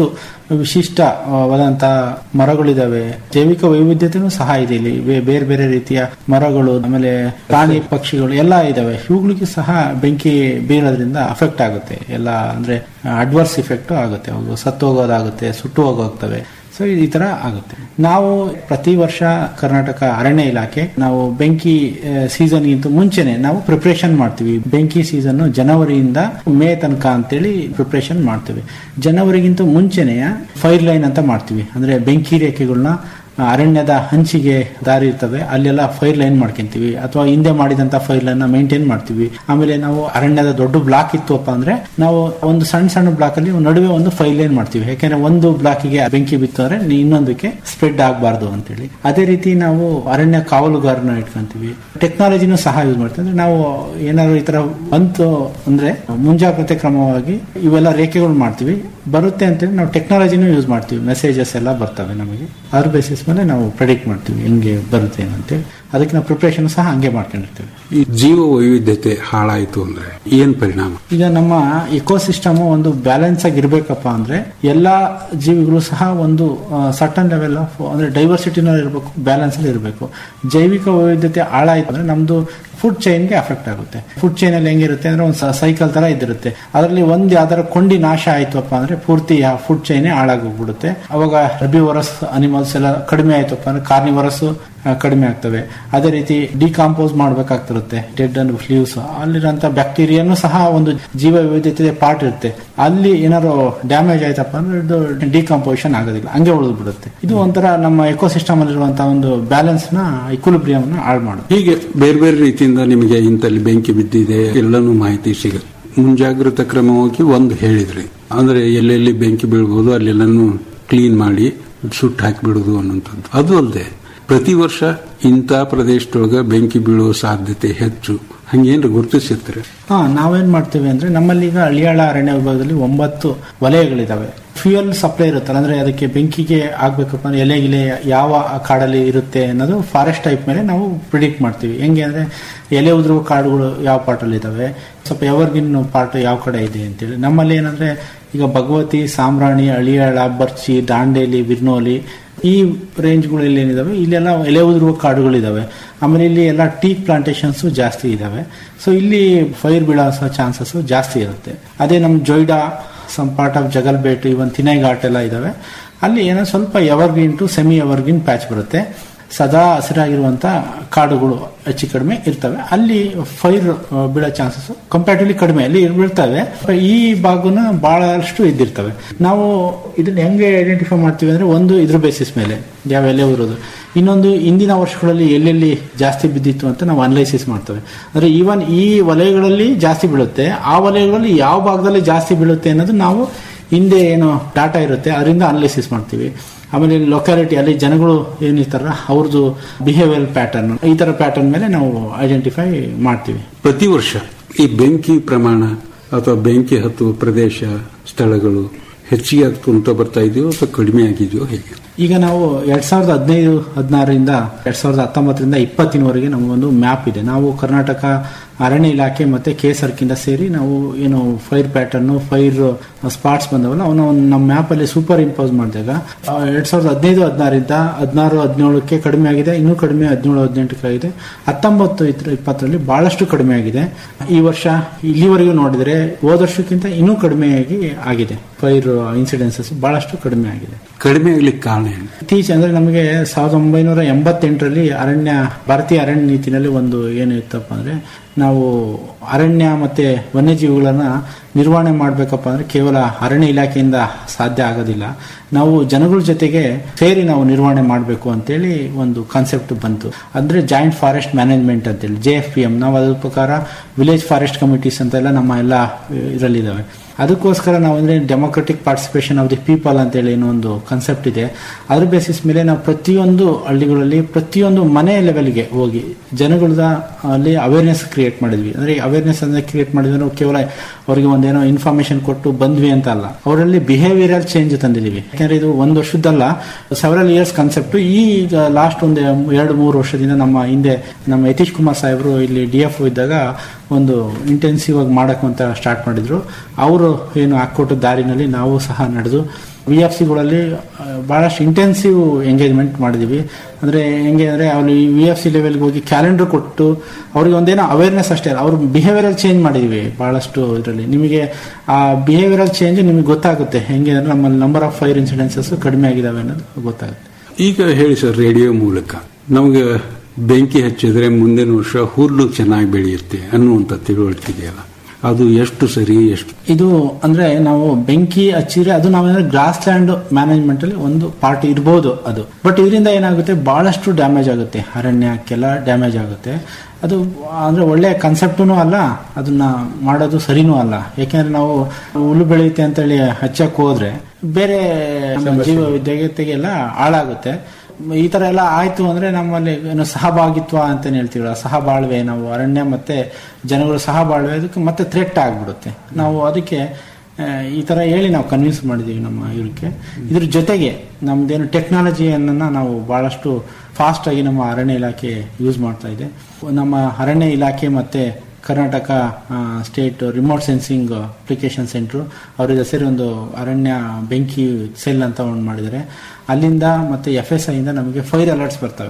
ವಿಶಿಷ್ಟವಾದಂತ ಮರಗಳಿದಾವೆ ಜೈವಿಕ ವೈವಿಧ್ಯತೆನೂ ಸಹ ಇದೆ ಇಲ್ಲಿ ಬೇ- ಬೇರೆ ಬೇರೆ ರೀತಿಯ ಮರಗಳು ಆಮೇಲೆ ಪ್ರಾಣಿ ಪಕ್ಷಿಗಳು ಎಲ್ಲ ಇದಾವೆ ಇವುಗಳಿಗೆ ಸಹ ಬೆಂಕಿ ಬೀಳೋದ್ರಿಂದ ಅಫೆಕ್ಟ್ ಆಗುತ್ತೆ ಎಲ್ಲ ಅಂದ್ರೆ ಅಡ್ವರ್ಸ್ ಇಫೆಕ್ಟ್ ಆಗುತ್ತೆ ಅವು ಸತ್ತೋಗೋದಾಗುತ್ತೆ ಸುಟ್ಟು ಹೋಗೋಗ್ತವೆ ಸೊ ಈ ತರ ಆಗುತ್ತೆ ನಾವು ಪ್ರತಿ ವರ್ಷ ಕರ್ನಾಟಕ ಅರಣ್ಯ ಇಲಾಖೆ ನಾವು ಬೆಂಕಿ ಸೀಸನ್ಗಿಂತ ಮುಂಚೆನೆ ನಾವು ಪ್ರಿಪರೇಷನ್ ಮಾಡ್ತೀವಿ ಬೆಂಕಿ ಸೀಸನ್ ಜನವರಿಯಿಂದ ಮೇ ತನಕ ಅಂತೇಳಿ ಪ್ರಿಪರೇಷನ್ ಮಾಡ್ತೀವಿ ಜನವರಿಗಿಂತ ಮುಂಚೆನೆ ಫೈರ್ ಲೈನ್ ಅಂತ ಮಾಡ್ತೀವಿ ಅಂದ್ರೆ ಬೆಂಕಿ ರೇಖೆಗಳನ್ನ ಅರಣ್ಯದ ಹಂಚಿಗೆ ದಾರಿ ಇರ್ತವೆ ಅಲ್ಲೆಲ್ಲ ಫೈರ್ ಲೈನ್ ಮಾಡ್ಕೊಂತೀವಿ ಅಥವಾ ಹಿಂದೆ ಮಾಡಿದಂತ ಫೈರ್ ಲೈನ್ ಮೇಂಟೈನ್ ಮಾಡ್ತೀವಿ ಆಮೇಲೆ ನಾವು ಅರಣ್ಯದ ದೊಡ್ಡ ಬ್ಲಾಕ್ ಇತ್ತುವಪ್ಪ ಅಂದ್ರೆ ನಾವು ಒಂದು ಸಣ್ಣ ಸಣ್ಣ ಬ್ಲಾಕ್ ಅಲ್ಲಿ ನಡುವೆ ಒಂದು ಫೈರ್ ಲೈನ್ ಮಾಡ್ತೀವಿ ಯಾಕಂದ್ರೆ ಒಂದು ಬ್ಲಾಕಿಗೆ ಬೆಂಕಿ ಬಿತ್ತು ಅಂದ್ರೆ ಇನ್ನೊಂದಕ್ಕೆ ಸ್ಪ್ರೆಡ್ ಆಗಬಾರ್ದು ಅಂತೇಳಿ ಅದೇ ರೀತಿ ನಾವು ಅರಣ್ಯ ಕಾವಲುಗಾರನ ಇಟ್ಕೊಂತೀವಿ ಟೆಕ್ನಾಲಜಿನೂ ಸಹ ಯೂಸ್ ಮಾಡ್ತೀವಿ ಅಂದ್ರೆ ನಾವು ಏನಾದ್ರು ಈ ತರ ಬಂತು ಅಂದ್ರೆ ಮುಂಜಾಗ್ರತೆ ಕ್ರಮವಾಗಿ ಇವೆಲ್ಲ ರೇಖೆಗಳು ಮಾಡ್ತೀವಿ ಬರುತ್ತೆ ಅಂತೇಳಿ ನಾವು ಟೆಕ್ನಾಲಜಿನೂ ಯೂಸ್ ಮಾಡ್ತೀವಿ ಮೆಸೇಜಸ್ ಎಲ್ಲ ಬರ್ತವೆ ನಮಗೆ ಅದ್ರ ಬೇಸಿಸ್ ಮೇಲೆ ನಾವು ಪ್ರೆಡಿಕ್ಟ್ ಮಾಡ್ತೀವಿ ಹೆಂಗೆ ಬರುತ್ತೆ ಅಂತೇಳಿ ಅದಕ್ಕೆ ನಾವು ಪ್ರಿಪರೇಷನ್ ಸಹ ಹಂಗೆ ಮಾಡ್ಕೊಂಡಿರ್ತೀವಿ ಈ ಜೀವ ವೈವಿಧ್ಯತೆ ಹಾಳಾಯಿತು ಅಂದ್ರೆ ಏನ್ ಪರಿಣಾಮ ಈಗ ನಮ್ಮ ಇಕೋಸಿಸ್ಟಮ್ ಒಂದು ಬ್ಯಾಲೆನ್ಸ್ ಆಗಿ ಇರ್ಬೇಕಪ್ಪ ಅಂದ್ರೆ ಎಲ್ಲಾ ಜೀವಿಗಳು ಸಹ ಒಂದು ಸಟನ್ ಲೆವೆಲ್ ಆಫ್ ಅಂದ್ರೆ ಡೈವರ್ಸಿಟಿನಲ್ಲಿ ಇರಬೇಕು ಬ್ಯಾಲೆನ್ಸ್ ಅಲ್ಲಿ ಇರಬೇಕು ಜೈವಿಕ ವೈವಿಧ್ಯತೆ ಹಾಳಾಯ್ತು ಅಂದ್ರೆ ನಮ್ದು ಫುಡ್ ಚೈನ್ಗೆ ಅಫೆಕ್ಟ್ ಆಗುತ್ತೆ ಫುಡ್ ಚೈನ್ ಅಲ್ಲಿ ಹೆಂಗಿರುತ್ತೆ ಅಂದ್ರೆ ಒಂದು ಸೈಕಲ್ ತರ ಇದಿರುತ್ತೆ ಅದರಲ್ಲಿ ಒಂದು ಯಾವ್ದಾರ ಕೊಂಡಿ ನಾಶ ಆಯ್ತಪ್ಪ ಅಂದ್ರೆ ಪೂರ್ತಿ ಆ ಫುಡ್ ಚೈನೇ ಹಾಳಾಗೋಗ್ಬಿಡುತ್ತೆ ಅವಾಗ ಹೆರ್ಬಿವರಸ್ ಅನಿಮಲ್ಸ್ ಎಲ್ಲ ಕಡಿಮೆ ಆಯ್ತಪ್ಪ ಅಂದ್ರೆ ಕಾರ್ನಿವರಸ್ ಆ, ಕಡಿಮೆ ಆಗ್ತವೆ ಅದೇ ರೀತಿ ಡಿಕಾಂಪೋಸ್ ಮಾಡ್ಬೇಕಾಗ್ತಿರುತ್ತೆ ಡೆಡ್ ಅಂಡ್ ಫ್ಲೀವ್ಸ್ ಅಲ್ಲಿರೋಂಥ ಬ್ಯಾಕ್ಟೀರಿಯಾನು ಸಹ ಒಂದು ಜೀವ ವೈವಿಧ್ಯತೆ ಪಾರ್ಟ್ ಇರುತ್ತೆ ಅಲ್ಲಿ ಏನಾದ್ರು ಡ್ಯಾಮೇಜ್ ಆಯ್ತಪ್ಪ ಅಂದ್ರೆ ಇದು ಡಿಕಾಂಪೋಸಿಷನ್ ಆಗೋದಿಲ್ಲ ಹಂಗೆ ಉಳಿದು ಬಿಡುತ್ತೆ ಇದು ಒಂಥರ ನಮ್ಮ ಎಕೋಸಿಸ್ಟಮ್ ಅಲ್ಲಿರುವಂತಹ ಒಂದು ಬ್ಯಾಲೆನ್ಸ್ ನ ಇಕ್ವಿಲಿಬ್ರಿಯಂ ನ ಹಾಳು ಮಾಡುತ್ತೆ ಹೀಗೆ ಬೇರೆ ಬೇರೆ ರೀತಿಯಿಂದ ನಿಮಗೆ ಇಂತಲ್ಲಿ ಬೆಂಕಿ ಬಿದ್ದಿದೆ ಎಲ್ಲನೂ ಮಾಹಿತಿ ಸಿಗುತ್ತೆ ಮುಂಜಾಗ್ರತಾ ಕ್ರಮವಾಗಿ ಒಂದು ಹೇಳಿದ್ರಿ ಅಂದ್ರೆ ಎಲ್ಲೆಲ್ಲಿ ಬೆಂಕಿ ಬೀಳ್ಬೋದು ಅಲ್ಲೆಲ್ಲನೂ ಕ್ಲೀನ್ ಮಾಡಿ ಸುಟ್ಟು ಹಾಕಿಬಿಡುದು ಅನ್ನೋಂಥದ್ದು ಅದು ಅಲ್ಲದೆ ಪ್ರತಿ ವರ್ಷ ಇಂಥ ಪ್ರದೇಶದೊಳಗೆ ಬೆಂಕಿ ಬೀಳುವ ಸಾಧ್ಯತೆ ಹೆಚ್ಚು ಹಂಗೇನ್ರ ಗುರುತಿಸಿರ್ತಾರೆ ಹಾ ನಾವೇನ್ ಮಾಡ್ತೇವೆ ಅಂದ್ರೆ ನಮ್ಮಲ್ಲಿ ಈಗ ಹಳಿಯಾಳ ಅರಣ್ಯ ವಿಭಾಗದಲ್ಲಿ ಒಂಬತ್ತು ವಲಯಗಳಿದಾವೆ ಫ್ಯೂಯಲ್ ಸಪ್ಲೈ ಇರುತ್ತಲ್ಲ ಅಂದ್ರೆ ಅದಕ್ಕೆ ಬೆಂಕಿಗೆ ಆಗ್ಬೇಕಪ್ಪ ಅಂದ್ರೆ ಎಲೆ ಗಿಲೆ ಯಾವ ಕಾಡಲ್ಲಿ ಇರುತ್ತೆ ಅನ್ನೋದು ಫಾರೆಸ್ಟ್ ಟೈಪ್ ಮೇಲೆ ನಾವು ಪ್ರಿಡಿಕ್ಟ್ ಮಾಡ್ತೀವಿ ಹೆಂಗೆ ಅಂದ್ರೆ ಎಲೆ ಉದುರುವ ಕಾಡುಗಳು ಯಾವ ಪಾರ್ಟಲ್ಲಿ ಇದಾವೆ ಸ್ವಲ್ಪ ಎವರ್ಗಿನ್ ಪಾರ್ಟ್ ಯಾವ ಕಡೆ ಇದೆ ಅಂತೇಳಿ ನಮ್ಮಲ್ಲಿ ಏನಂದ್ರೆ ಈಗ ಭಗವತಿ ಸಾಮ್ರಾಣಿ ಅಳಿಯಾಳ ಬರ್ಚಿ ದಾಂಡೇಲಿ ಬಿರ್ನೋಲಿ ಈ ರೇಂಜ್ಗಳಲ್ಲಿ ಏನಿದಾವೆ ಇಲ್ಲೆಲ್ಲ ಎಲೆ ಉದುರುವ ಕಾಡುಗಳಿದಾವೆ ಆಮೇಲೆ ಇಲ್ಲಿ ಎಲ್ಲ ಟೀ ಪ್ಲಾಂಟೇಶನ್ಸ್ ಜಾಸ್ತಿ ಇದಾವೆ ಸೊ ಇಲ್ಲಿ ಫೈರ್ ಬೀಳೋ ಚಾನ್ಸಸ್ ಜಾಸ್ತಿ ಇರುತ್ತೆ ಅದೇ ನಮ್ಮ Joida some part of Jagalbet even Tinai Ghat ಎಲ್ಲ ಇದಾವೆ ಅಲ್ಲಿ ಏನೋ ಸ್ವಲ್ಪ evergreen to semi evergreen patch ಬರುತ್ತೆ ಸದಾ ಹಸಿರಾಗಿರುವಂತ ಕಾಡುಗಳು ಹೆಚ್ಚು ಕಡಿಮೆ ಇರ್ತವೆ ಅಲ್ಲಿ ಫೈರ್ ಬೀಳೋ ಚಾನ್ಸಸ್ ಕಂಪ್ಯಾರಿಟಿವ್ಲಿ ಕಡಿಮೆ ಅಲ್ಲಿ ಬೀಳ್ತವೆ ಈ ಭಾಗನ ಬಹಳಷ್ಟು ಇದ್ದಿರ್ತವೆ ನಾವು ಇದನ್ನ ಹೆಂಗೆ ಐಡೆಂಟಿಫೈ ಮಾಡ್ತೀವಿ ಅಂದ್ರೆ ಒಂದು ಇದ್ರ ಬೇಸಿಸ್ ಮೇಲೆ ಯಾವ ಎಲೆ ಇರೋದು ಇನ್ನೊಂದು ಇಂದಿನ ವರ್ಷಗಳಲ್ಲಿ ಎಲ್ಲೆಲ್ಲಿ ಜಾಸ್ತಿ ಬಿದ್ದಿತ್ತು ಅಂತ ನಾವು ಅನಲೈಸಿಸ್ ಮಾಡ್ತೇವೆ ಅಂದ್ರೆ ಈವನ್ ಈ ವಲಯಗಳಲ್ಲಿ ಜಾಸ್ತಿ ಬೀಳುತ್ತೆ ಆ ವಲಯಗಳಲ್ಲಿ ಯಾವ ಭಾಗದಲ್ಲಿ ಜಾಸ್ತಿ ಬೀಳುತ್ತೆ ಅನ್ನೋದು ನಾವು ಹಿಂದೆ ಏನು ಡಾಟಾ ಇರುತ್ತೆ ಅದರಿಂದ ಅನಲೈಸಿಸ್ ಮಾಡ್ತೀವಿ ಆಮೇಲೆ ಲೊಕ್ಯಾಲಿಟಿ ಅಲ್ಲಿ ಜನಗಳು ಏನಿರ್ತಾರ ಅವ್ರದ್ದು ಬಿಹೇವಿಯರ್ ಪ್ಯಾಟರ್ನ್ ಈ ತರ ಪ್ಯಾಟರ್ನ್ ಮೇಲೆ ನಾವು ಐಡೆಂಟಿಫೈ ಮಾಡ್ತೀವಿ ಪ್ರತಿ ವರ್ಷ ಈ ಬೆಂಕಿ ಪ್ರಮಾಣ ಅಥವಾ ಬೆಂಕಿ ಹತ್ತುವ ಪ್ರದೇಶ ಸ್ಥಳಗಳು ಹೆಚ್ಚಿಗೆ ಆಗ್ಕೊಂತ ಬರ್ತಾ ಇದೆಯೋ ಅಥವಾ ಕಡಿಮೆ ಆಗಿದೆಯೋ ಹೇಗೆ ಈಗ ನಾವು ಎರಡ್ ಸಾವಿರದ ಹದಿನೈದು ಹದಿನಾರರಿಂದ ಎರಡ್ ಸಾವಿರದ ಹತ್ತೊಂಬತ್ತರಿಂದ ಇಪ್ಪತ್ತಿನವರೆಗೆ ನಮಗೊಂದು ಮ್ಯಾಪ್ ಇದೆ ನಾವು ಕರ್ನಾಟಕ ಅರಣ್ಯ ಇಲಾಖೆ ಮತ್ತೆ ಕೆ ಸರ್ಕಿಂದ ಸೇರಿ ನಾವು ಏನು ಫೈರ್ ಪ್ಯಾಟರ್ನ್ ಫೈರ್ ಸ್ಪಾಟ್ಸ್ ಬಂದವಲ್ಲ ಅವನ್ನ ಒಂದು ನಮ್ಮ ಮ್ಯಾಪ್ ಅಲ್ಲಿ ಸೂಪರ್ ಇಂಪೋಸ್ ಮಾಡಿದಾಗ ಎರಡ್ ಸಾವಿರದ ಹದಿನೈದು ಹದಿನಾರಿಂದ ಹದಿನಾರು ಹದಿನೇಳಕ್ಕೆ ಕಡಿಮೆ ಆಗಿದೆ ಇನ್ನೂ ಕಡಿಮೆ ಹದಿನೇಳು ಹದಿನೆಂಟಕ್ಕೆ ಆಗಿದೆ ಹತ್ತೊಂಬತ್ತು ಇದ್ರ- ಇಪ್ಪತ್ತರಲ್ಲಿ ಬಹಳಷ್ಟು ಕಡಿಮೆ ಆಗಿದೆ ಈ ವರ್ಷ ಇಲ್ಲಿವರೆಗೂ ನೋಡಿದ್ರೆ ಹೋದ ವರ್ಷಕ್ಕಿಂತ ಇನ್ನೂ ಕಡಿಮೆಯಾಗಿ ಆಗಿದೆ ಫೈರ್ ಇನ್ಸಿಡೆನ್ಸಸ್ ಬಹಳಷ್ಟು ಕಡಿಮೆ ಆಗಿದೆ ಕಡಿಮೆ ಆಗ್ಲಿಕ್ಕೆ ಕಾರಣ ಏನು ಇತ್ತೀಚೆ ಅಂದ್ರೆ ನಮಗೆ ಸಾವಿರದ ಒಂಬೈನೂರ ಎಂಬತ್ತೆಂಟರಲ್ಲಿ ಅರಣ್ಯ ಭಾರತೀಯ ಅರಣ್ಯ ನೀತಿನಲ್ಲಿ ಒಂದು ಏನು ಇತ್ತಪ್ಪ ಅಂದ್ರೆ ನಾವು ಅರಣ್ಯ ಮತ್ತೆ ವನ್ಯಜೀವಿಗಳನ್ನ ನಿರ್ವಹಣೆ ಮಾಡಬೇಕಪ್ಪ ಅಂದ್ರೆ ಕೇವಲ ಅರಣ್ಯ ಇಲಾಖೆಯಿಂದ ಸಾಧ್ಯ ಆಗೋದಿಲ್ಲ ನಾವು ಜನಗಳ ಜೊತೆಗೆ ಸೇರಿ ನಾವು ನಿರ್ವಹಣೆ ಮಾಡಬೇಕು ಅಂತೇಳಿ ಒಂದು ಕಾನ್ಸೆಪ್ಟ್ ಬಂತು ಅಂದ್ರೆ ಜಾಯಿಂಟ್ ಫಾರೆಸ್ಟ್ ಮ್ಯಾನೇಜ್ಮೆಂಟ್ ಅಂತೇಳಿ ಜೆ ಎಫ್ ಪಿ ಎಂ ನಾವು ಅದ್ರ ಪ್ರಕಾರ ವಿಲೇಜ್ ಫಾರೆಸ್ಟ್ ಕಮಿಟೀಸ್ ಅಂತೆಲ್ಲ ನಮ್ಮ ಎಲ್ಲ ಇದರಲ್ಲಿದ್ದಾವೆ ಅದಕ್ಕೋಸ್ಕರ ನಾವು ಅಂದ್ರೆ democratic participation of the people ಅಂತೇಳಿ ಏನೋ ಒಂದು ಕಾನ್ಸೆಪ್ಟ್ ಇದೆ ಅದ್ರ ಬೇಸಿಸ್ ಮೇಲೆ ನಾವು ಪ್ರತಿಯೊಂದು ಹಳ್ಳಿಗಳಲ್ಲಿ ಪ್ರತಿಯೊಂದು ಮನೆ ಲೆವೆಲ್ಗೆ ಹೋಗಿ ಜನಗಳದ ಅಲ್ಲಿ ಅವೇರ್ನೆಸ್ ಕ್ರಿಯೇಟ್ ಮಾಡಿದ್ವಿ ಅಂದ್ರೆ ಅವೇರ್ನೆಸ್ ಅಂದ್ರೆ ಕ್ರಿಯೇಟ್ ಮಾಡಿದ್ವಿ ನಾವು ಕೇವಲ ಅವರಿಗೆ ಒಂದೇನೋ ಇನ್ಫಾರ್ಮೇಶನ್ ಕೊಟ್ಟು ಬಂದ್ವಿ ಅಂತ ಅಲ್ಲ ಅವರಲ್ಲಿ ಬಿಹೇವಿಯರಲ್ ಚೇಂಜ್ ತಂದಿದೀವಿ ಯಾಕಂದ್ರೆ ಇದು ಒಂದು ವರ್ಷದ್ದಲ್ಲ ಸೆವರಲ್ ಇಯರ್ಸ್ ಕಾನ್ಸೆಪ್ಟ್ ಈ ಲಾಸ್ಟ್ ಒಂದು ಎರಡು ಮೂರು ವರ್ಷದಿಂದ ನಮ್ಮ ಹಿಂದೆ ನಮ್ಮ ಯತೀಶ್ ಕುಮಾರ್ ಸಾಹೇಬರು ಇಲ್ಲಿ ಡಿ ಎಫ್ ಇದ್ದಾಗ ಒಂದು ಇಂಟೆನ್ಸಿವ್ ಆಗಿ ಮಾಡಕ್ ಅಂತ ಸ್ಟಾರ್ಟ್ ಮಾಡಿದ್ರು ಅವರು ಏನು ಹಾಕೊಟ್ಟ ದಾರಿನಲ್ಲಿ ನಾವು ಸಹ ನಡೆದು ವಿ ಎಫ್ ಸಿಗಳಲ್ಲಿ ಬಹಳಷ್ಟು ಇಂಟೆನ್ಸಿವ್ ಎಂಗೇಜ್ಮೆಂಟ್ ಮಾಡಿದೀವಿ ಅಂದ್ರೆ ಹೆಂಗೆ ಅಂದ್ರೆ ಅವ್ರು ವಿ ಎಫ್ ಸಿ ಲೆವೆಲ್ಗೆ ಹೋಗಿ ಕ್ಯಾಲೆಂಡರ್ ಕೊಟ್ಟು ಅವ್ರಿಗೆ ಒಂದೇನೋ ಅವೇರ್ನೆಸ್ ಅಷ್ಟೇ ಅಲ್ಲ ಅವ್ರ ಬಿಹೇವಿಯರಲ್ ಚೇಂಜ್ ಮಾಡಿದೀವಿ ಬಹಳಷ್ಟು ಇದರಲ್ಲಿ ನಿಮಗೆ ಆ ಬಿಹೇವಿಯರಲ್ ಚೇಂಜ್ ನಿಮಗೆ ಗೊತ್ತಾಗುತ್ತೆ ಹೆಂಗೆ ಅಂದ್ರೆ ನಮ್ಮಲ್ಲಿ ನಂಬರ್ ಆಫ್ ಫೈರ್ ಇನ್ಸಿಡೆನ್ಸಸ್ ಕಡಿಮೆ ಆಗಿದಾವೆ ಅನ್ನೋದು ಗೊತ್ತಾಗುತ್ತೆ ಈಗ ಹೇಳಿ ಸರ್ ರೇಡಿಯೋ ಮೂಲಕ ನಮಗೆ ಬೆಂಕಿ ಹಚ್ಚಿದ್ರೆ ಮುಂದಿನ ವರ್ಷ ಹುಲ್ಲು ಚೆನ್ನಾಗಿ ಬೆಳೆಯುತ್ತೆ ಅನ್ನುವಂಥ ತಿಳುವಳಿಕೆ ಇದೆಯಲ್ಲ ಅದು ಎಷ್ಟು ಸರಿ ಎಷ್ಟು ಇದು ಅಂದ್ರೆ ನಾವು ಬೆಂಕಿ ಹಚ್ಚಿದ್ರೆ ಅದು ನಾವೇನಾದ್ರೆ ಗ್ರಾಸ್ ಲ್ಯಾಂಡ್ ಮ್ಯಾನೇಜ್ಮೆಂಟ್ ಅಲ್ಲಿ ಒಂದು ಪಾರ್ಟ್ ಇರ್ಬೋದು ಅದು ಬಟ್ ಇದರಿಂದ ಏನಾಗುತ್ತೆ ಬಹಳಷ್ಟು ಡ್ಯಾಮೇಜ್ ಆಗುತ್ತೆ ಅರಣ್ಯಕ್ಕೆಲ್ಲ ಡ್ಯಾಮೇಜ್ ಆಗುತ್ತೆ ಅದು ಅಂದ್ರೆ ಒಳ್ಳೆ ಕಾನ್ಸೆಪ್ಟೂ ಅಲ್ಲ ಅದನ್ನ ಮಾಡೋದು ಸರಿನೂ ಅಲ್ಲ ಯಾಕೆಂದ್ರೆ ನಾವು ಹುಲ್ಲು ಬೆಳೆಯುತ್ತೆ ಅಂತೇಳಿ ಹಚ್ಚಕ್ ಹೋದ್ರೆ ಬೇರೆ ನಮ್ಮ ಜೀವ ವಿದ್ಯತೆಗೆಲ್ಲ ಹಾಳಾಗುತ್ತೆ ಈ ತರ ಎಲ್ಲ ಆಯ್ತು ಅಂದ್ರೆ ನಮ್ಮಲ್ಲಿ ಏನು ಸಹಭಾಗಿತ್ವ ಅಂತ ಹೇಳ್ತೀವಲ್ಲ ಸಹಬಾಳ್ವೆ ನಾವು ಅರಣ್ಯ ಮತ್ತೆ ಜನಗಳು ಸಹಬಾಳ್ವೆ ಅದಕ್ಕೆ ಮತ್ತೆ ಥ್ರೆಟ್ ಆಗ್ಬಿಡುತ್ತೆ ನಾವು ಅದಕ್ಕೆ ಆ, ಈ ತರ ಹೇಳಿ ನಾವು ಕನ್ವಿನ್ಸ್ ಮಾಡಿದೀವಿ ನಮ್ಮ ಇವ್ರಿಗೆ ಇದ್ರ ಜೊತೆಗೆ ನಮ್ದೇನು ಟೆಕ್ನಾಲಜಿಯನ್ನ ನಾವು ಬಹಳಷ್ಟು ಫಾಸ್ಟ್ ಆಗಿ ನಮ್ಮ ಅರಣ್ಯ ಇಲಾಖೆ ಯೂಸ್ ಮಾಡ್ತಾ ಇದೆ ನಮ್ಮ ಅರಣ್ಯ ಇಲಾಖೆ ಮತ್ತೆ Karnataka state remote sensing application centre ಅವರಿಗೆ ಸೇರಿ ಒಂದು ಅರಣ್ಯ ಬೆಂಕಿ ಸೆಲ್ ಅಂತ ಒಂದು ಮಾಡಿದ್ದಾರೆ ಅಲ್ಲಿಂದ ಮತ್ತೆ ಎಫ್ ಎಸ್ ಐಯಿಂದ ನಮಗೆ ಫೈರ್ ಅಲರ್ಟ್ಸ್ ಬರ್ತವೆ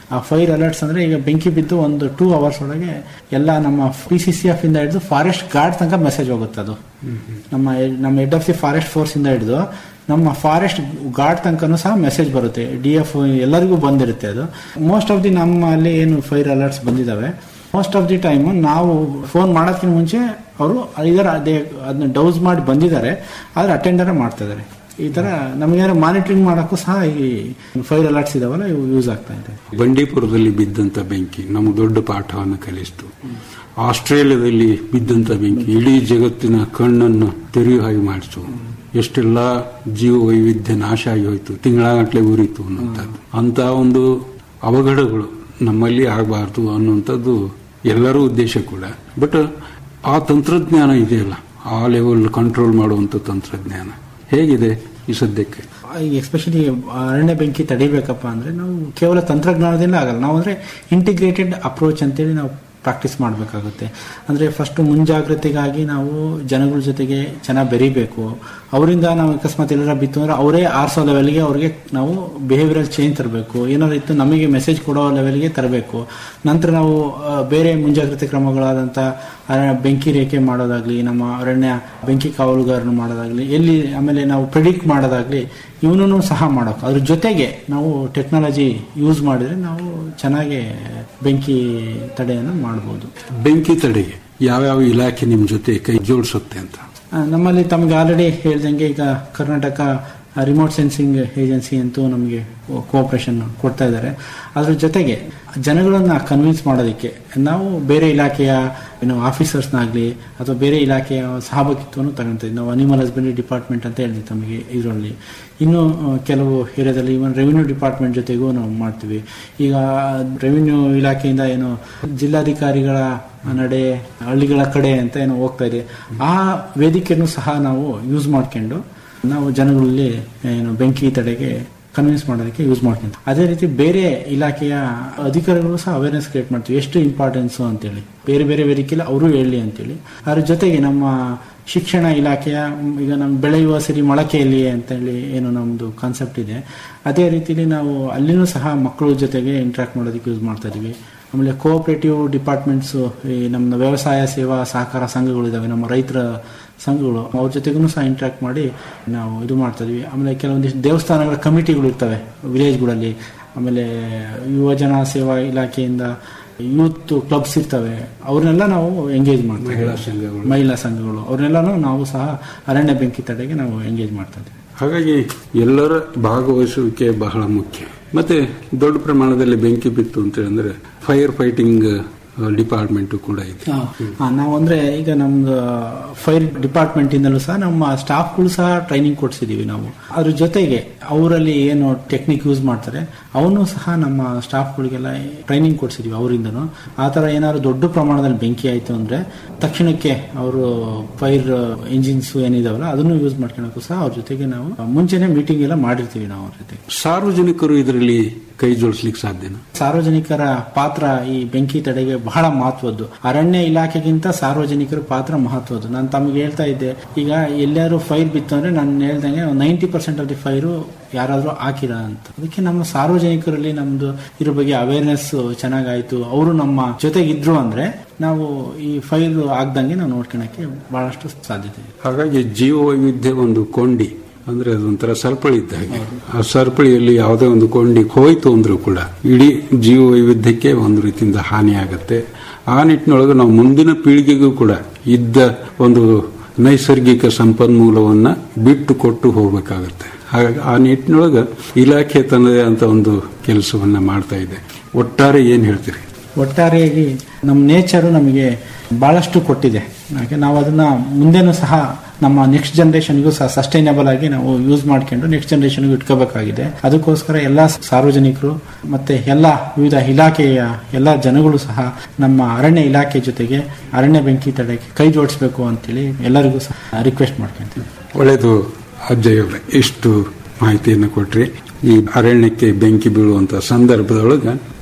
ಆ ಫೈರ್ ಅಲರ್ಟ್ಸ್ ಅಂದ್ರೆ ಈಗ ಬೆಂಕಿ ಬಿದ್ದು ಒಂದು ಟೂ ಅವರ್ಸ್ ಒಳಗೆ ಎಲ್ಲ ನಮ್ಮ ಪಿ ಸಿ ಸಿ ಎಫ್ ಇಂದ ಹಿಡಿದು ಫಾರೆಸ್ಟ್ ಗಾರ್ಡ್ ತನಕ ಮೆಸೇಜ್ ಹೋಗುತ್ತೆ ಅದು ನಮ್ಮ ನಮ್ಮ head of the forest force ಇಂದ ಹಿಡಿದು ನಮ್ಮ ಫಾರೆಸ್ಟ್ ಗಾರ್ಡ್ ತನಕನೂ ಸಹ ಮೆಸೇಜ್ ಬರುತ್ತೆ ಡಿ ಎಫ್ ಎಲ್ಲರಿಗೂ ಬಂದಿರುತ್ತೆ ಅದು ಮೋಸ್ಟ್ ಆಫ್ ದಿ ನಮ್ಮಲ್ಲಿ ಏನು ಫೈರ್ ಅಲರ್ಟ್ಸ್ ಬಂದಿದ್ದಾವೆ ಮೋಸ್ಟ್ ಆಫ್ ದಿ ಟೈಮ್ ನಾವು ಫೋನ್ ಮಾಡೋದಕ್ಕಿಂತ ಮುಂಚೆ ಅವರು ಇದರ ಅದೇ ಅದನ್ನ ಡೌಸ್ ಮಾಡಿ ಬಂದಿದ್ದಾರೆ ಆದ್ರೆ ಅಟೆಂಡರ್ ಮಾಡ್ತಾ ಇದ್ದಾರೆ ಈ ತರ ನಮಗೆ ಮಾನಿಟರಿಂಗ್ ಮಾಡೋಕ್ಕೂ ಸಹ ಈ ಫೈರ್ ಅಲರ್ಟ್ಸ್ ಇದಾವಲ್ಲ ಇವು ಯೂಸ್ ಆಗ್ತಾ ಇದೆ ಬಂಡೀಪುರದಲ್ಲಿ ಬಿದ್ದಂತ ಬೆಂಕಿ ನಮಗೆ ದೊಡ್ಡ ಪಾಠವನ್ನು ಕಲಿಸ್ತು ಆಸ್ಟ್ರೇಲಿಯಾದಲ್ಲಿ ಬಿದ್ದಂತ ಬೆಂಕಿ ಇಡೀ ಜಗತ್ತಿನ ಕಣ್ಣನ್ನು ತೆರೆಯುವ ಹಾಗೆ ಮಾಡಿತು ಎಷ್ಟೆಲ್ಲ ಜೀವ ವೈವಿಧ್ಯ ನಾಶ ಆಗಿ ಹೋಯ್ತು ತಿಂಗಳಗಟ್ಟಲೆ ಉರಿತು ಅನ್ನುವಂಥದ್ದು ಅಂತ ಒಂದು ಅವಘಡಗಳು ನಮ್ಮಲ್ಲಿ ಆಗಬಾರ್ದು ಅನ್ನುವಂಥದ್ದು ಎಲ್ಲರ ಉದ್ದೇಶ ಕೂಡ ಬಟ್ ಆ ತಂತ್ರಜ್ಞಾನ ಇದೆಯಲ್ಲ ಆ ಲೆವೆಲ್ ಕಂಟ್ರೋಲ್ ಮಾಡುವಂತ ತಂತ್ರಜ್ಞಾನ ಹೇಗಿದೆ ಈ ಸದ್ಯಕ್ಕೆ ಈಗ ಎಸ್ಪೆಷಲಿ ಅರಣ್ಯ ಬೆಂಕಿ ತಡಿಬೇಕಪ್ಪ ಅಂದ್ರೆ ನಾವು ಕೇವಲ ತಂತ್ರಜ್ಞಾನದಿಂದ ಆಗಲ್ಲ ನಾವು ಅಂದ್ರೆ ಇಂಟಿಗ್ರೇಟೆಡ್ ಅಪ್ರೋಚ್ ಅಂತೇಳಿ ನಾವು ಪ್ರಾಕ್ಟೀಸ್ ಮಾಡಬೇಕಾಗುತ್ತೆ ಅಂದ್ರೆ ಫಸ್ಟ್ ಮುಂಜಾಗ್ರತೆಗಾಗಿ ನಾವು ಜನಗಳ ಜೊತೆಗೆ ಚೆನ್ನಾಗಿ ಬೆರಿಬೇಕು ಅವರಿಂದ ನಾವು ಅಕಸ್ಮಾತ್ ಎಲ್ಲರ ಬಿತ್ತು ಅಂದ್ರೆ ಅವರೇ ಆರಿಸೋ ಲೆವೆಲ್ಗೆ ಅವ್ರಿಗೆ ನಾವು ಬಿಹೇವಿಯರಲ್ ಚೇಂಜ್ ತರಬೇಕು ಏನಾದ್ರು ಇತ್ತು ನಮಗೆ ಮೆಸೇಜ್ ಕೊಡೋ ಲೆವೆಲ್ಗೆ ತರಬೇಕು ನಂತರ ನಾವು ಆ, ಬೇರೆ ಮುಂಜಾಗ್ರತೆ ಕ್ರಮಗಳಾದಂಥ ಅರಣ್ಯ ಬೆಂಕಿ ರೇಖೆ ಮಾಡೋದಾಗ್ಲಿ ನಮ್ಮ ಅರಣ್ಯ ಬೆಂಕಿ ಕಾವಲುಗಾರನು ಮಾಡೋದಾಗ್ಲಿ ಎಲ್ಲಿ ಆಮೇಲೆ ನಾವು ಪ್ರಿಡಿಕ್ಟ್ ಮಾಡೋದಾಗ್ಲಿ ಇವನನ್ನು ಸಹ ಮಾಡೋಕೆ ಅದ್ರ ಜೊತೆಗೆ ನಾವು ಟೆಕ್ನಾಲಜಿ ಯೂಸ್ ಮಾಡಿದ್ರೆ ನಾವು ಚೆನ್ನಾಗಿ ಬೆಂಕಿ ತಡೆಯನ್ನು ಮಾಡ್ಬೋದು ಬೆಂಕಿ ತಡೆಗೆ ಯಾವ್ಯಾವ ಇಲಾಖೆ ನಿಮ್ ಜೊತೆ ಕೈ ಜೋಡಿಸುತ್ತೆ ಅಂತ ಆ, ನಮ್ಮಲ್ಲಿ ತಮಗೆ ಆಲ್ರೆಡಿ ಹೇಳ್ದಂಗೆ ಈಗ ಕರ್ನಾಟಕ ರಿಮೋಟ್ ಸೆನ್ಸಿಂಗ್ ಏಜೆನ್ಸಿ ಅಂತೂ ನಮಗೆ ಕೋಆಪರೇಷನ್ ಕೊಡ್ತಾ ಇದ್ದಾರೆ ಅದ್ರ ಜೊತೆಗೆ ಜನಗಳನ್ನ ಕನ್ವಿನ್ಸ್ ಮಾಡೋದಕ್ಕೆ ನಾವು ಬೇರೆ ಇಲಾಖೆಯ ಏನು ಆಫೀಸರ್ಸ್ನಾಗ್ಲಿ ಅಥವಾ ಬೇರೆ ಇಲಾಖೆಯ ಸಹಭಾಗಿತ್ವವನ್ನು ತಗೊಂತೀವಿ ನಾವು ಅನಿಮಲ್ ಹಸ್ಬೆಂಡ್ರಿ ಡಿಪಾರ್ಟ್ಮೆಂಟ್ ಅಂತ ಹೇಳಿದ್ವಿ ತಮಗೆ ಇದರಲ್ಲಿ ಇನ್ನು ಆ, ಕೆಲವು ಏರಿಯಾದಲ್ಲಿ ಇವನ್ ರೆವಿನ್ಯೂ ಡಿಪಾರ್ಟ್ಮೆಂಟ್ ಜೊತೆಗೂ ನಾವು ಮಾಡ್ತೀವಿ ಈಗ ರೆವಿನ್ಯೂ ಇಲಾಖೆಯಿಂದ ಏನು ಜಿಲ್ಲಾಧಿಕಾರಿಗಳ ನಡೆ ಹಳ್ಳಿಗಳ ಕಡೆ ಅಂತ ಏನೋ ಹೋಗ್ತಾ ಇದೆ ಆ ವೇದಿಕೆಯನ್ನು ಸಹ ನಾವು ಯೂಸ್ ಮಾಡ್ಕೊಂಡು ನಾವು ಜನಗಳಲ್ಲಿ ಏನು ಬೆಂಕಿ ತಡೆಗೆ ಕನ್ವಿನ್ಸ್ ಮಾಡೋದಕ್ಕೆ ಯೂಸ್ ಮಾಡ್ತೀವಿ ಅದೇ ರೀತಿ ಬೇರೆ ಇಲಾಖೆಯ ಅಧಿಕಾರಿಗಳು ಸಹ ಅವೇರ್ನೆಸ್ ಕ್ರಿಯೇಟ್ ಮಾಡ್ತೀವಿ ಎಷ್ಟು ಇಂಪಾರ್ಟೆನ್ಸು ಅಂತೇಳಿ ಬೇರೆ ಬೇರೆ ವೇದಿಕೆಯಲ್ಲಿ ಅವರು ಹೇಳಿ ಅಂತೇಳಿ ಅದ್ರ ಜೊತೆಗೆ ನಮ್ಮ ಶಿಕ್ಷಣ ಇಲಾಖೆಯ ಮ್, ಈಗ ನಮ್ಮ ಬೆಳೆಯುವ ಸಿರಿ ಮೊಳಕೆಯಲ್ಲಿ ಅಂತೇಳಿ ಏನು ನಮ್ಮದು ಕಾನ್ಸೆಪ್ಟ್ ಇದೆ ಅದೇ ರೀತಿಲಿ ನಾವು ಅಲ್ಲಿನೂ ಸಹ ಮಕ್ಕಳ ಜೊತೆಗೆ ಇಂಟ್ರಾಕ್ಟ್ ಮಾಡೋದಕ್ಕೆ ಯೂಸ್ ಮಾಡ್ತಾ ಇದೀವಿ ಆಮೇಲೆ ಕೋಆಪರೇಟಿವ್ ಡಿಪಾರ್ಟ್ಮೆಂಟ್ಸ್ ಈ ನಮ್ಮ ವ್ಯವಸಾಯ ಸೇವಾ ಸಹಕಾರ ಸಂಘಗಳು ಇದಾವೆ ನಮ್ಮ ರೈತರ ಸಂಘಗಳು ಅವ್ರ ಜೊತೆಗೂ ಸಹ ಇಂಟ್ರಾಕ್ಟ್ ಮಾಡಿ ನಾವು ಇದು ಮಾಡ್ತಾ ಇದೀವಿ ಆಮೇಲೆ ಕೆಲವೊಂದಿಷ್ಟು ದೇವಸ್ಥಾನಗಳ ಕಮಿಟಿಗಳು ಇರ್ತವೆ ವಿಲೇಜ್ಗಳಲ್ಲಿ ಆಮೇಲೆ ಯುವಜನ ಸೇವಾ ಇಲಾಖೆಯಿಂದ ಯೂತ್ ಕ್ಲಬ್ಸ್ ಇರ್ತವೆ ಅವ್ರನ್ನೆಲ್ಲ ನಾವು ಎಂಗೇಜ್ ಮಾಡ್ತೀವಿ ಮಹಿಳಾ ಸಂಘಗಳು. ಮಹಿಳಾ ಸಂಘಗಳು ಅವ್ರನ್ನೆಲ್ಲನೂ ನಾವು ಸಹ ಅರಣ್ಯ ಬೆಂಕಿ ತಡೆಗೆ ನಾವು ಎಂಗೇಜ್ ಮಾಡ್ತಾ ಇದ್ದೀವಿ ಹಾಗಾಗಿ ಎಲ್ಲರ ಭಾಗವಹಿಸುವಿಕೆ ಬಹಳ ಮುಖ್ಯ ಮತ್ತೆ ದೊಡ್ಡ ಪ್ರಮಾಣದಲ್ಲಿ ಬೆಂಕಿ ಬಿತ್ತು ಅಂತ ಹೇಳಿದ್ರೆ ಫೈರ್ ಫೈಟಿಂಗ್ ಡಿಪಾರ್ಟ್ಮೆಂಟ್ ಕೂಡ ಇದೆ ಹಾ, ನಾವು ಅಂದ್ರೆ ಈಗ ನಮ್ದು ಫೈರ್ ಡಿಪಾರ್ಟ್ಮೆಂಟ್ ಇಂದಲೂ ಸಹ ನಮ್ಮ ಸ್ಟಾಫ್ಗಳು ಸಹ ಟ್ರೈನಿಂಗ್ ಕೊಡ್ಸಿದೀವಿ ನಾವು ಅದ್ರ ಜೊತೆಗೆ ಅವರಲ್ಲಿ ಏನು ಟೆಕ್ನಿಕ್ ಯೂಸ್ ಮಾಡ್ತಾರೆ ಅವನು ಸಹ ನಮ್ಮ ಸ್ಟಾಫ್ಗಳಿಗೆಲ್ಲ ಟ್ರೈನಿಂಗ್ ಕೊಡ್ಸಿದೀವಿ ಅವರಿಂದನು ಆ ತರ ಏನಾದ್ರು ದೊಡ್ಡ ಪ್ರಮಾಣದಲ್ಲಿ ಬೆಂಕಿ ಆಯ್ತು ಅಂದ್ರೆ ತಕ್ಷಣಕ್ಕೆ ಅವರು ಫೈರ್ ಇಂಜಿನ್ಸ್ ಏನಿದಾವಲ್ಲ ಅದನ್ನು ಯೂಸ್ ಮಾಡ್ಕೊಳಕ್ಕೂ ಸಹ ಅವ್ರ ಜೊತೆಗೆ ನಾವು ಮುಂಚೆನೆ ಮೀಟಿಂಗ್ ಎಲ್ಲ ಮಾಡಿರ್ತೀವಿ ನಾವು ಅವ್ರ ಜೊತೆ ಸಾರ್ವಜನಿಕರು ಇದರಲ್ಲಿ ಕೈ ಜೋಡಿಸ್ಲಿಕ್ಕೆ ಸಾಧ್ಯನಾ ಸಾರ್ವಜನಿಕರ ಪಾತ್ರ ಈ ಬೆಂಕಿ ತಡೆಗೆ ಬಹಳ ಮಹತ್ವದ್ದು ಅರಣ್ಯ ಇಲಾಖೆಗಿಂತ ಸಾರ್ವಜನಿಕರ ಪಾತ್ರ ಮಹತ್ವದ್ದು ನಾನು ತಮಗೆ ಹೇಳ್ತಾ ಇದ್ದೆ ಈಗ ಎಲ್ಲಾರು ಫೈರ್ ಬಿತ್ತು ಅಂದ್ರೆ ನಾನು ಹೇಳ್ದಂಗೆ ninety percent of the fire ಯಾರಾದ್ರೂ ಹಾಕಿರ ಅಂತ ಅದಕ್ಕೆ ನಮ್ಮ ಸಾರ್ವಜನಿಕರಲ್ಲಿ ನಮ್ದು ಇದ್ರ ಬಗ್ಗೆ ಅವೇರ್ನೆಸ್ ಚೆನ್ನಾಗಾಯ್ತು ಅವರು ನಮ್ಮ ಜೊತೆಗಿದ್ರು ಅಂದ್ರೆ ನಾವು ಈ ಫೈರ್ ಆಗ್ದಂಗೆ ನಾವು ನೋಡ್ಕೊಳಕ್ಕೆ ಬಹಳಷ್ಟು ಸಾಧ್ಯತೆ ಇದೆ ಹಾಗಾಗಿ ಜೀವ ವೈವಿಧ್ಯ ಒಂದು ಕೊಂಡಿ ಅಂದ್ರೆ ಅದೊಂಥರ ಸರಪಳಿ ಇದ್ದ ಹಾಗೆ ಆ ಸರಪಳಿಯಲ್ಲಿ ಯಾವುದೇ ಒಂದು ಕೊಂಡಿ ಹೋಯ್ತು ಅಂದ್ರೂ ಕೂಡ ಇಡೀ ಜೀವ ವೈವಿಧ್ಯಕ್ಕೆ ಒಂದು ರೀತಿಯಿಂದ ಹಾನಿ ಆಗುತ್ತೆ ಆ ನಿಟ್ಟಿನೊಳಗೆ ನಾವು ಮುಂದಿನ ಪೀಳಿಗೆಗೂ ಕೂಡ ಇದ್ದ ಒಂದು ನೈಸರ್ಗಿಕ ಸಂಪನ್ಮೂಲವನ್ನ ಬಿಟ್ಟು ಕೊಟ್ಟು ಹೋಗಬೇಕಾಗುತ್ತೆ ಹಾಗಾಗಿ ಆ ನಿಟ್ಟಿನೊಳಗೆ ಇಲಾಖೆ ತನ್ನದೇ ಅಂತ ಒಂದು ಕೆಲಸವನ್ನ ಮಾಡ್ತಾ ಇದೆ ಒಟ್ಟಾರೆ ಏನ್ ಹೇಳ್ತೀರಿ ಒಟ್ಟಾರೆಯಾಗಿ ನಮ್ಮ ನೇಚರು ನಮಗೆ ಬಹಳಷ್ಟು ಕೊಟ್ಟಿದೆ ಹಾಗೆ ನಾವು ಅದನ್ನ ಮುಂದೆನೂ ಸಹ ನಮ್ಮ ನೆಕ್ಸ್ಟ್ ಜನರೇಷನ್ಗೂ ಸಹ ಸಸ್ಟೈನಬಲ್ ಆಗಿ ನಾವು ಯೂಸ್ ಮಾಡ್ಕೊಂಡು ನೆಕ್ಸ್ಟ್ ಜನರೇಷನ್ಗೂ ಇಟ್ಕೋಬೇಕಾಗಿದೆ ಅದಕ್ಕೋಸ್ಕರ ಎಲ್ಲ ಸಾರ್ವಜನಿಕರು ಮತ್ತೆ ಎಲ್ಲ ವಿವಿಧ ಇಲಾಖೆಯ ಎಲ್ಲ ಜನಗಳು ಸಹ ನಮ್ಮ ಅರಣ್ಯ ಇಲಾಖೆ ಜೊತೆಗೆ ಅರಣ್ಯ ಬೆಂಕಿ ತಡೆಗೆ ಕೈ ಜೋಡಿಸಬೇಕು ಅಂತೇಳಿ ಎಲ್ಲರಿಗೂ ಸಹ ರಿಕ್ವೆಸ್ಟ್ ಮಾಡ್ಕೊಂತೀವಿ ಒಳ್ಳೆಯದು ಅಜ್ಜಯ್ ಅವರೇ ಇಷ್ಟು ಮಾಹಿತಿಯನ್ನು ಕೊಟ್ರಿ ಈ ಅರಣ್ಯಕ್ಕೆ ಬೆಂಕಿ ಬೀಳುವಂತ ಸಂದರ್ಭದೊಳಗೆ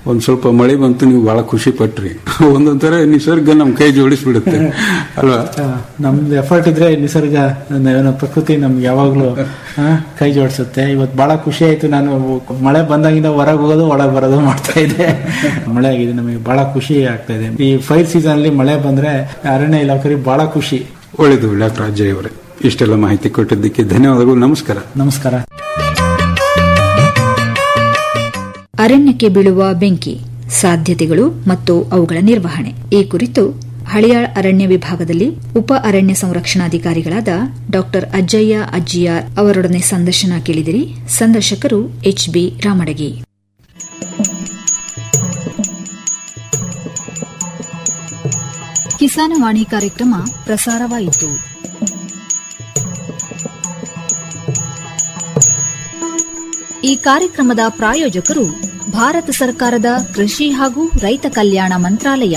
ಒಂದ್ ಸ್ವಲ್ಪ ಮಳೆ ಬಂತು ನೀವು ಬಹಳ ಖುಷಿ ಪಟ್ರಿ ಒಂದೊಂಥರ ನಿಸರ್ಗ ನಮ್ ಕೈ ಜೋಡಿಸ್ಬಿಡುತ್ತೆ ಅಲ್ವಾ ಆ, ನಮ್ದು ಎಫರ್ಟ್ ಇದ್ರೆ ನಿಸರ್ಗ ಏನೋ ಪ್ರಕೃತಿ ನಮ್ಗೆ ಯಾವಾಗ್ಲೂ ಆ, ಕೈ ಜೋಡಿಸುತ್ತೆ ಇವತ್ತು ಬಹಳ ಖುಷಿ ಆಯ್ತು ನಾನು ಮಳೆ ಬಂದಾಗಿಂದ ಹೊರಗೆ ಹೋಗೋದು ಒಳಗೆ ಬರೋದು ಮಾಡ್ತಾ ಇದ್ದೆ ಮಳೆ ಆಗಿದೆ ನಮಗೆ ಬಹಳ ಖುಷಿ ಆಗ್ತಾ ಇದೆ ಈ ಫೈರ್ ಸೀಸನ್ ಅಲ್ಲಿ ಮಳೆ ಬಂದ್ರೆ ಅರಣ್ಯ ಇಲಾಖೆಗೆ ಬಹಳ ಖುಷಿ ಒಳ್ಳೇದು ಡಾಕ್ಟರ್ ಅಜಯ್ ಅವರೇ ಇಷ್ಟೆಲ್ಲ ಮಾಹಿತಿ ಕೊಟ್ಟಿದ್ದಕ್ಕೆ ಧನ್ಯವಾದಗಳು ನಮಸ್ಕಾರ ನಮಸ್ಕಾರ ಅರಣ್ಯಕ್ಕೆ ಬೀಳುವ ಬೆಂಕಿ ಸಾಧ್ಯತೆಗಳು ಮತ್ತು ಅವುಗಳ ನಿರ್ವಹಣೆ ಈ ಕುರಿತು ಹಳಿಯಾಳ್ ಅರಣ್ಯ ವಿಭಾಗದಲ್ಲಿ ಉಪ ಅರಣ್ಯ ಸಂರಕ್ಷಣಾಧಿಕಾರಿಗಳಾದ ಡಾ ಅಜ್ಜಯ್ಯ ಅಜ್ಜಿಯಾರ್ ಅವರೊಡನೆ ಸಂದರ್ಶನ ಕೇಳಿದಿರಿ ಸಂದರ್ಶಕರು ಎಚ್ಬಿ ರಾಮಡಗಿ ಕಿಸಾನವಾಣಿ ಕಾರ್ಯಕ್ರಮ ಪ್ರಸಾರವಾಯಿತು ಈ ಕಾರ್ಯಕ್ರಮದ ಪ್ರಾಯೋಜಕರು ಭಾರತ ಸರ್ಕಾರದ ಕೃಷಿ ಹಾಗೂ ರೈತ ಕಲ್ಯಾಣ ಮಂತ್ರಾಲಯ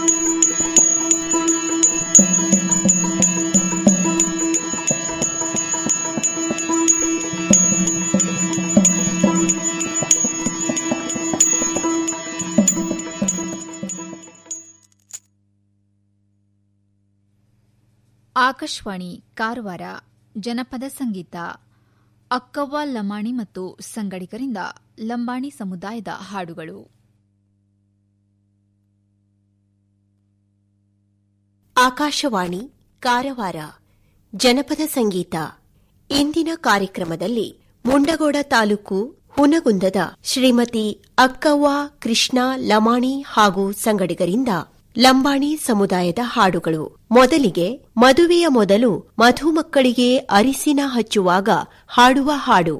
ಆಕಾಶವಾಣಿ ಕಾರವಾರ ಜನಪದ ಸಂಗೀತ ಅಕ್ಕವ್ವ ಲಮಾಣಿ ಮತ್ತು ಸಂಗಡಿಗರಿಂದ ಲಂಬಾಣಿ ಸಮುದಾಯದ ಹಾಡುಗಳು ಆಕಾಶವಾಣಿ ಕಾರವಾರ ಜನಪದ ಸಂಗೀತ ಇಂದಿನ ಕಾರ್ಯಕ್ರಮದಲ್ಲಿ ಮುಂಡಗೋಡ ತಾಲೂಕು ಹುನಗುಂದದ ಶ್ರೀಮತಿ ಅಕ್ಕವ್ವ ಕೃಷ್ಣ ಲಮಾಣಿ ಹಾಗೂ ಸಂಗಡಿಗರಿಂದ ಲಂಬಾಣಿ ಸಮುದಾಯದ ಹಾಡುಗಳು ಮೊದಲಿಗೆ ಮದುವೆಯ ಮೊದಲು ಮಧುಮಕ್ಕಳಿಗೆ ಅರಿಸಿನ ಹಚ್ಚುವಾಗ ಹಾಡುವ ಹಾಡು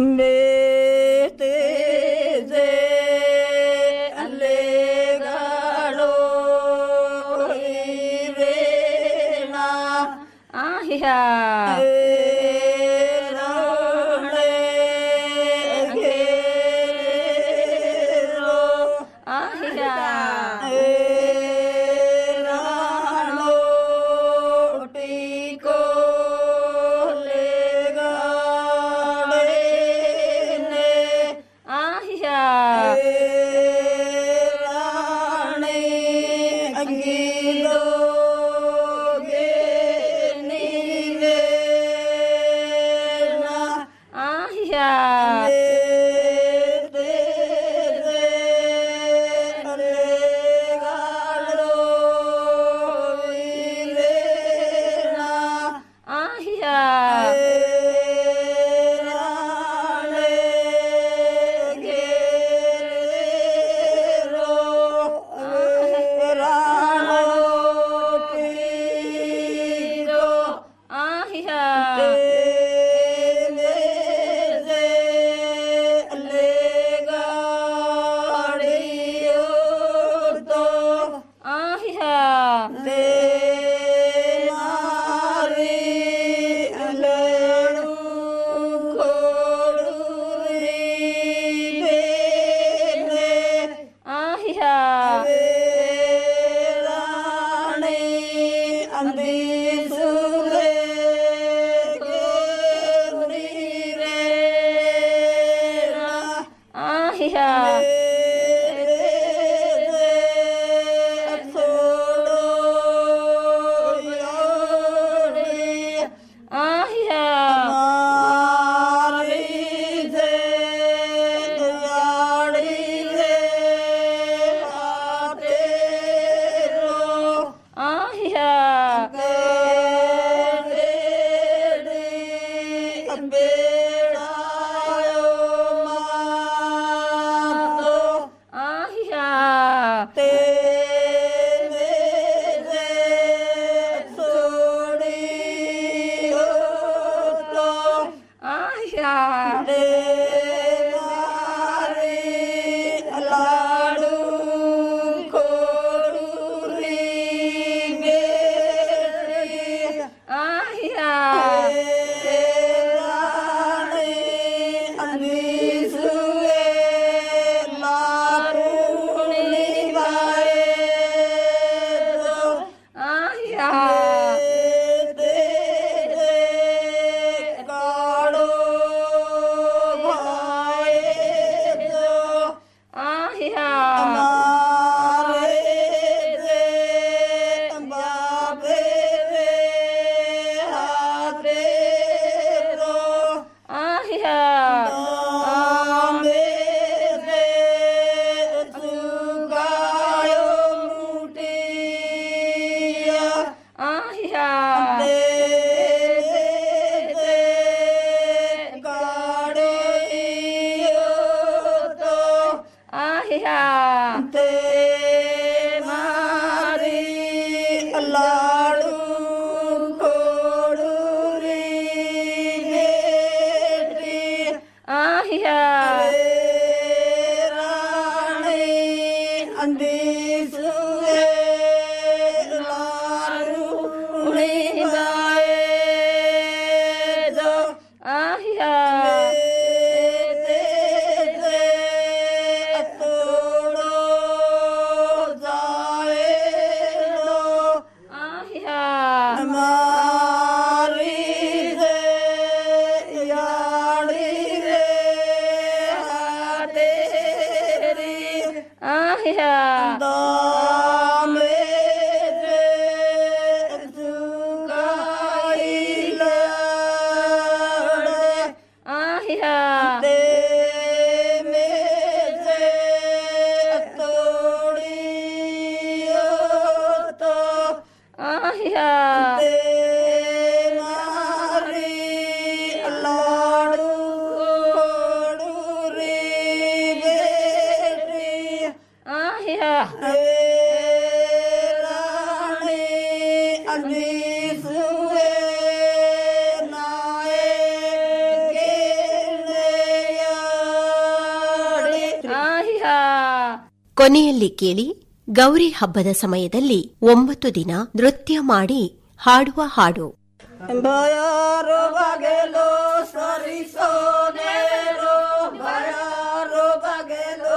Yeah. 啊。 Yeah. 呀。 Yeah. 啊呀。 Yeah. 呀。 Yeah. 呀。 Yeah. 呀。 Yeah. Yeah. ಕೊನೆಯಲ್ಲಿ ಕೇಳಿ ಗೌರಿ ಹಬ್ಬದ ಸಮಯದಲ್ಲಿ ಒಂಬತ್ತು ದಿನ ನೃತ್ಯ ಮಾಡಿ ಹಾಡುವ ಹಾಡು ಭಯಾರೋ ಬಗೆಲೋ ಸರಿಸೋನೇರೋ ಭಯಾರೋ ಬಗೆಲೋ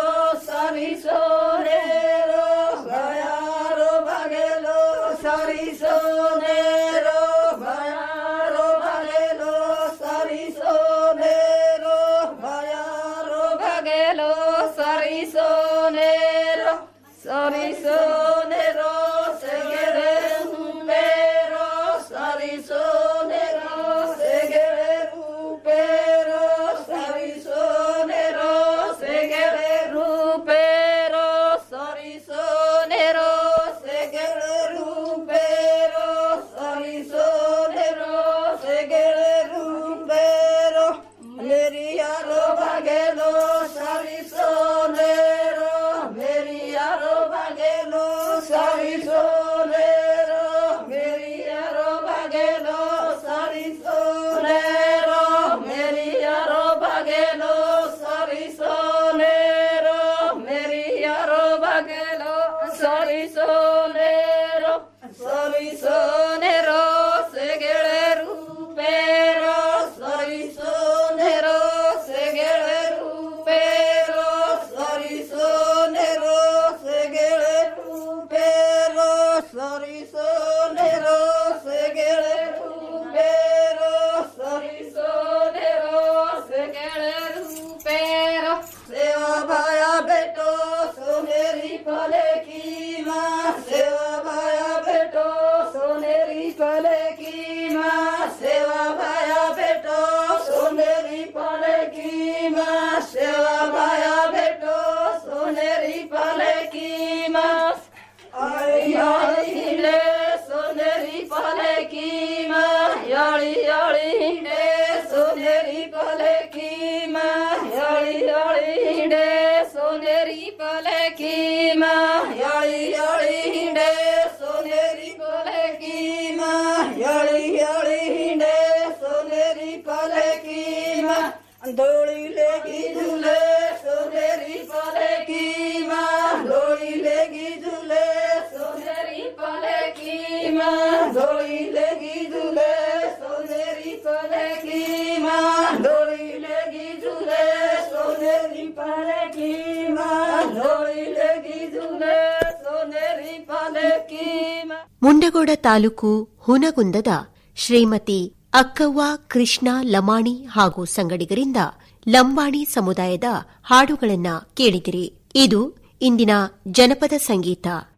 ಸರಿಸೋನೇರೋ ಭಯಾರೋ ಬಗೆಲೋ ಸರಿಸೋನೇರೋ ಭಯಾರೋ ಬಗೆಲೋ ಸರಿಸೋನೇರೋ ಭಯಾರೋ ಬಗೆಲೋ ಸರಿಸೋನೇರೋ ಸರಿಸೋನೇರೋ ಸೆಗೆರೆ ಹುಂಬೇರೋ ಸರಿಸೋನೆರೋ ಸೆಗೆರೆ ರೂಪೇರೋ ಸರಿಸೋನೆರೋ ಸೆಗೆರೆ ರೂಪೇರೋ ಸರಿಸೋನೆರೋ ಸೆಗೆರೆ ರೂಪೇರೋ ಸರಿಸೋನೆರೋ ಸೆಗೆರೆ ರೂಪೇರೋ ಮೇರಿಯಾರೋ ಬಗೆಲೋ ಸರಿಸೋನೆರೋ ಮೇರಿಯಾರೋ ಬಗೆಲೋ ಸರಿಸೋನೆರೋ ಮೇರಿಯಾರೋ ಬಗೆಲೋ ಸರಿಸೋನೆರೋ ಮೇರಿಯಾರೋ ಬಗೆಲೋ ಸರಿಸೋನೆರೋ ಮೇರಿಯಾರೋ ಬಗೆಲೋ ಸರಿಸೋನೆರೋ ಸರಿಸೋನೆರೋ ಸೆಗೆಳೆ ರೂಪೇರೋ ಸರಿಸೋನೆರೋ ಸೆಗೆಳೆ ರೂಪೇರೋ ಸರಿಸೋನೆರೋ ಸೆಗೆಳೆ ರೂಪೇರೋ ಸರಿಸೋನೆರೋ ಸೆಗೆಳೆ ರೂಪೇರೋ ಸರಿಸೋನೆರೋ ಸೆಗೆಳೆ ರೂಪೇರೋ सेवा भाया बेटो सोनेरी फले की माँ सेवा भाया बेटो सोनेरी फले की माँ सेवा भाया बेटो सोनेरी फले की माँ सेवा भाया बेटो सोनेरी फले की माँ आई आई हिंडे सोनेरी फले की माँ याड़ी याड़ी हिंडे सोनेरी फले की माँ याड़ी याड़ी हिंडे सोनेरी फले की माँ याड़ी याड़ी हिंडे सोनेरी फले की माँ याड़ी याड़ी हिंडे सोनेरी फले की माँ डोली लेगी झूले सोनेरी फले की माँ डोली लेगी झूले सोनेरी फले की माँ डोली लेगी झूले सोनेरी फले की माँ डोली लेगी झूले सोनेरी फले की माँ डोली लेगी झूले सोनेरी फले की माँ ಮುಂಡಗೋಡ ತಾಲೂಕು ಹುನಗುಂದದ ಶ್ರೀಮತಿ ಅಕ್ಕವ್ವ ಕೃಷ್ಣ ಲಮಾಣಿ ಹಾಗೂ ಸಂಗಡಿಗರಿಂದ ಲಂಬಾಣಿ ಸಮುದಾಯದ ಹಾಡುಗಳನ್ನ ಕೇಳಿದಿರಿ ಇದು ಇಂದಿನ ಜನಪದ ಸಂಗೀತ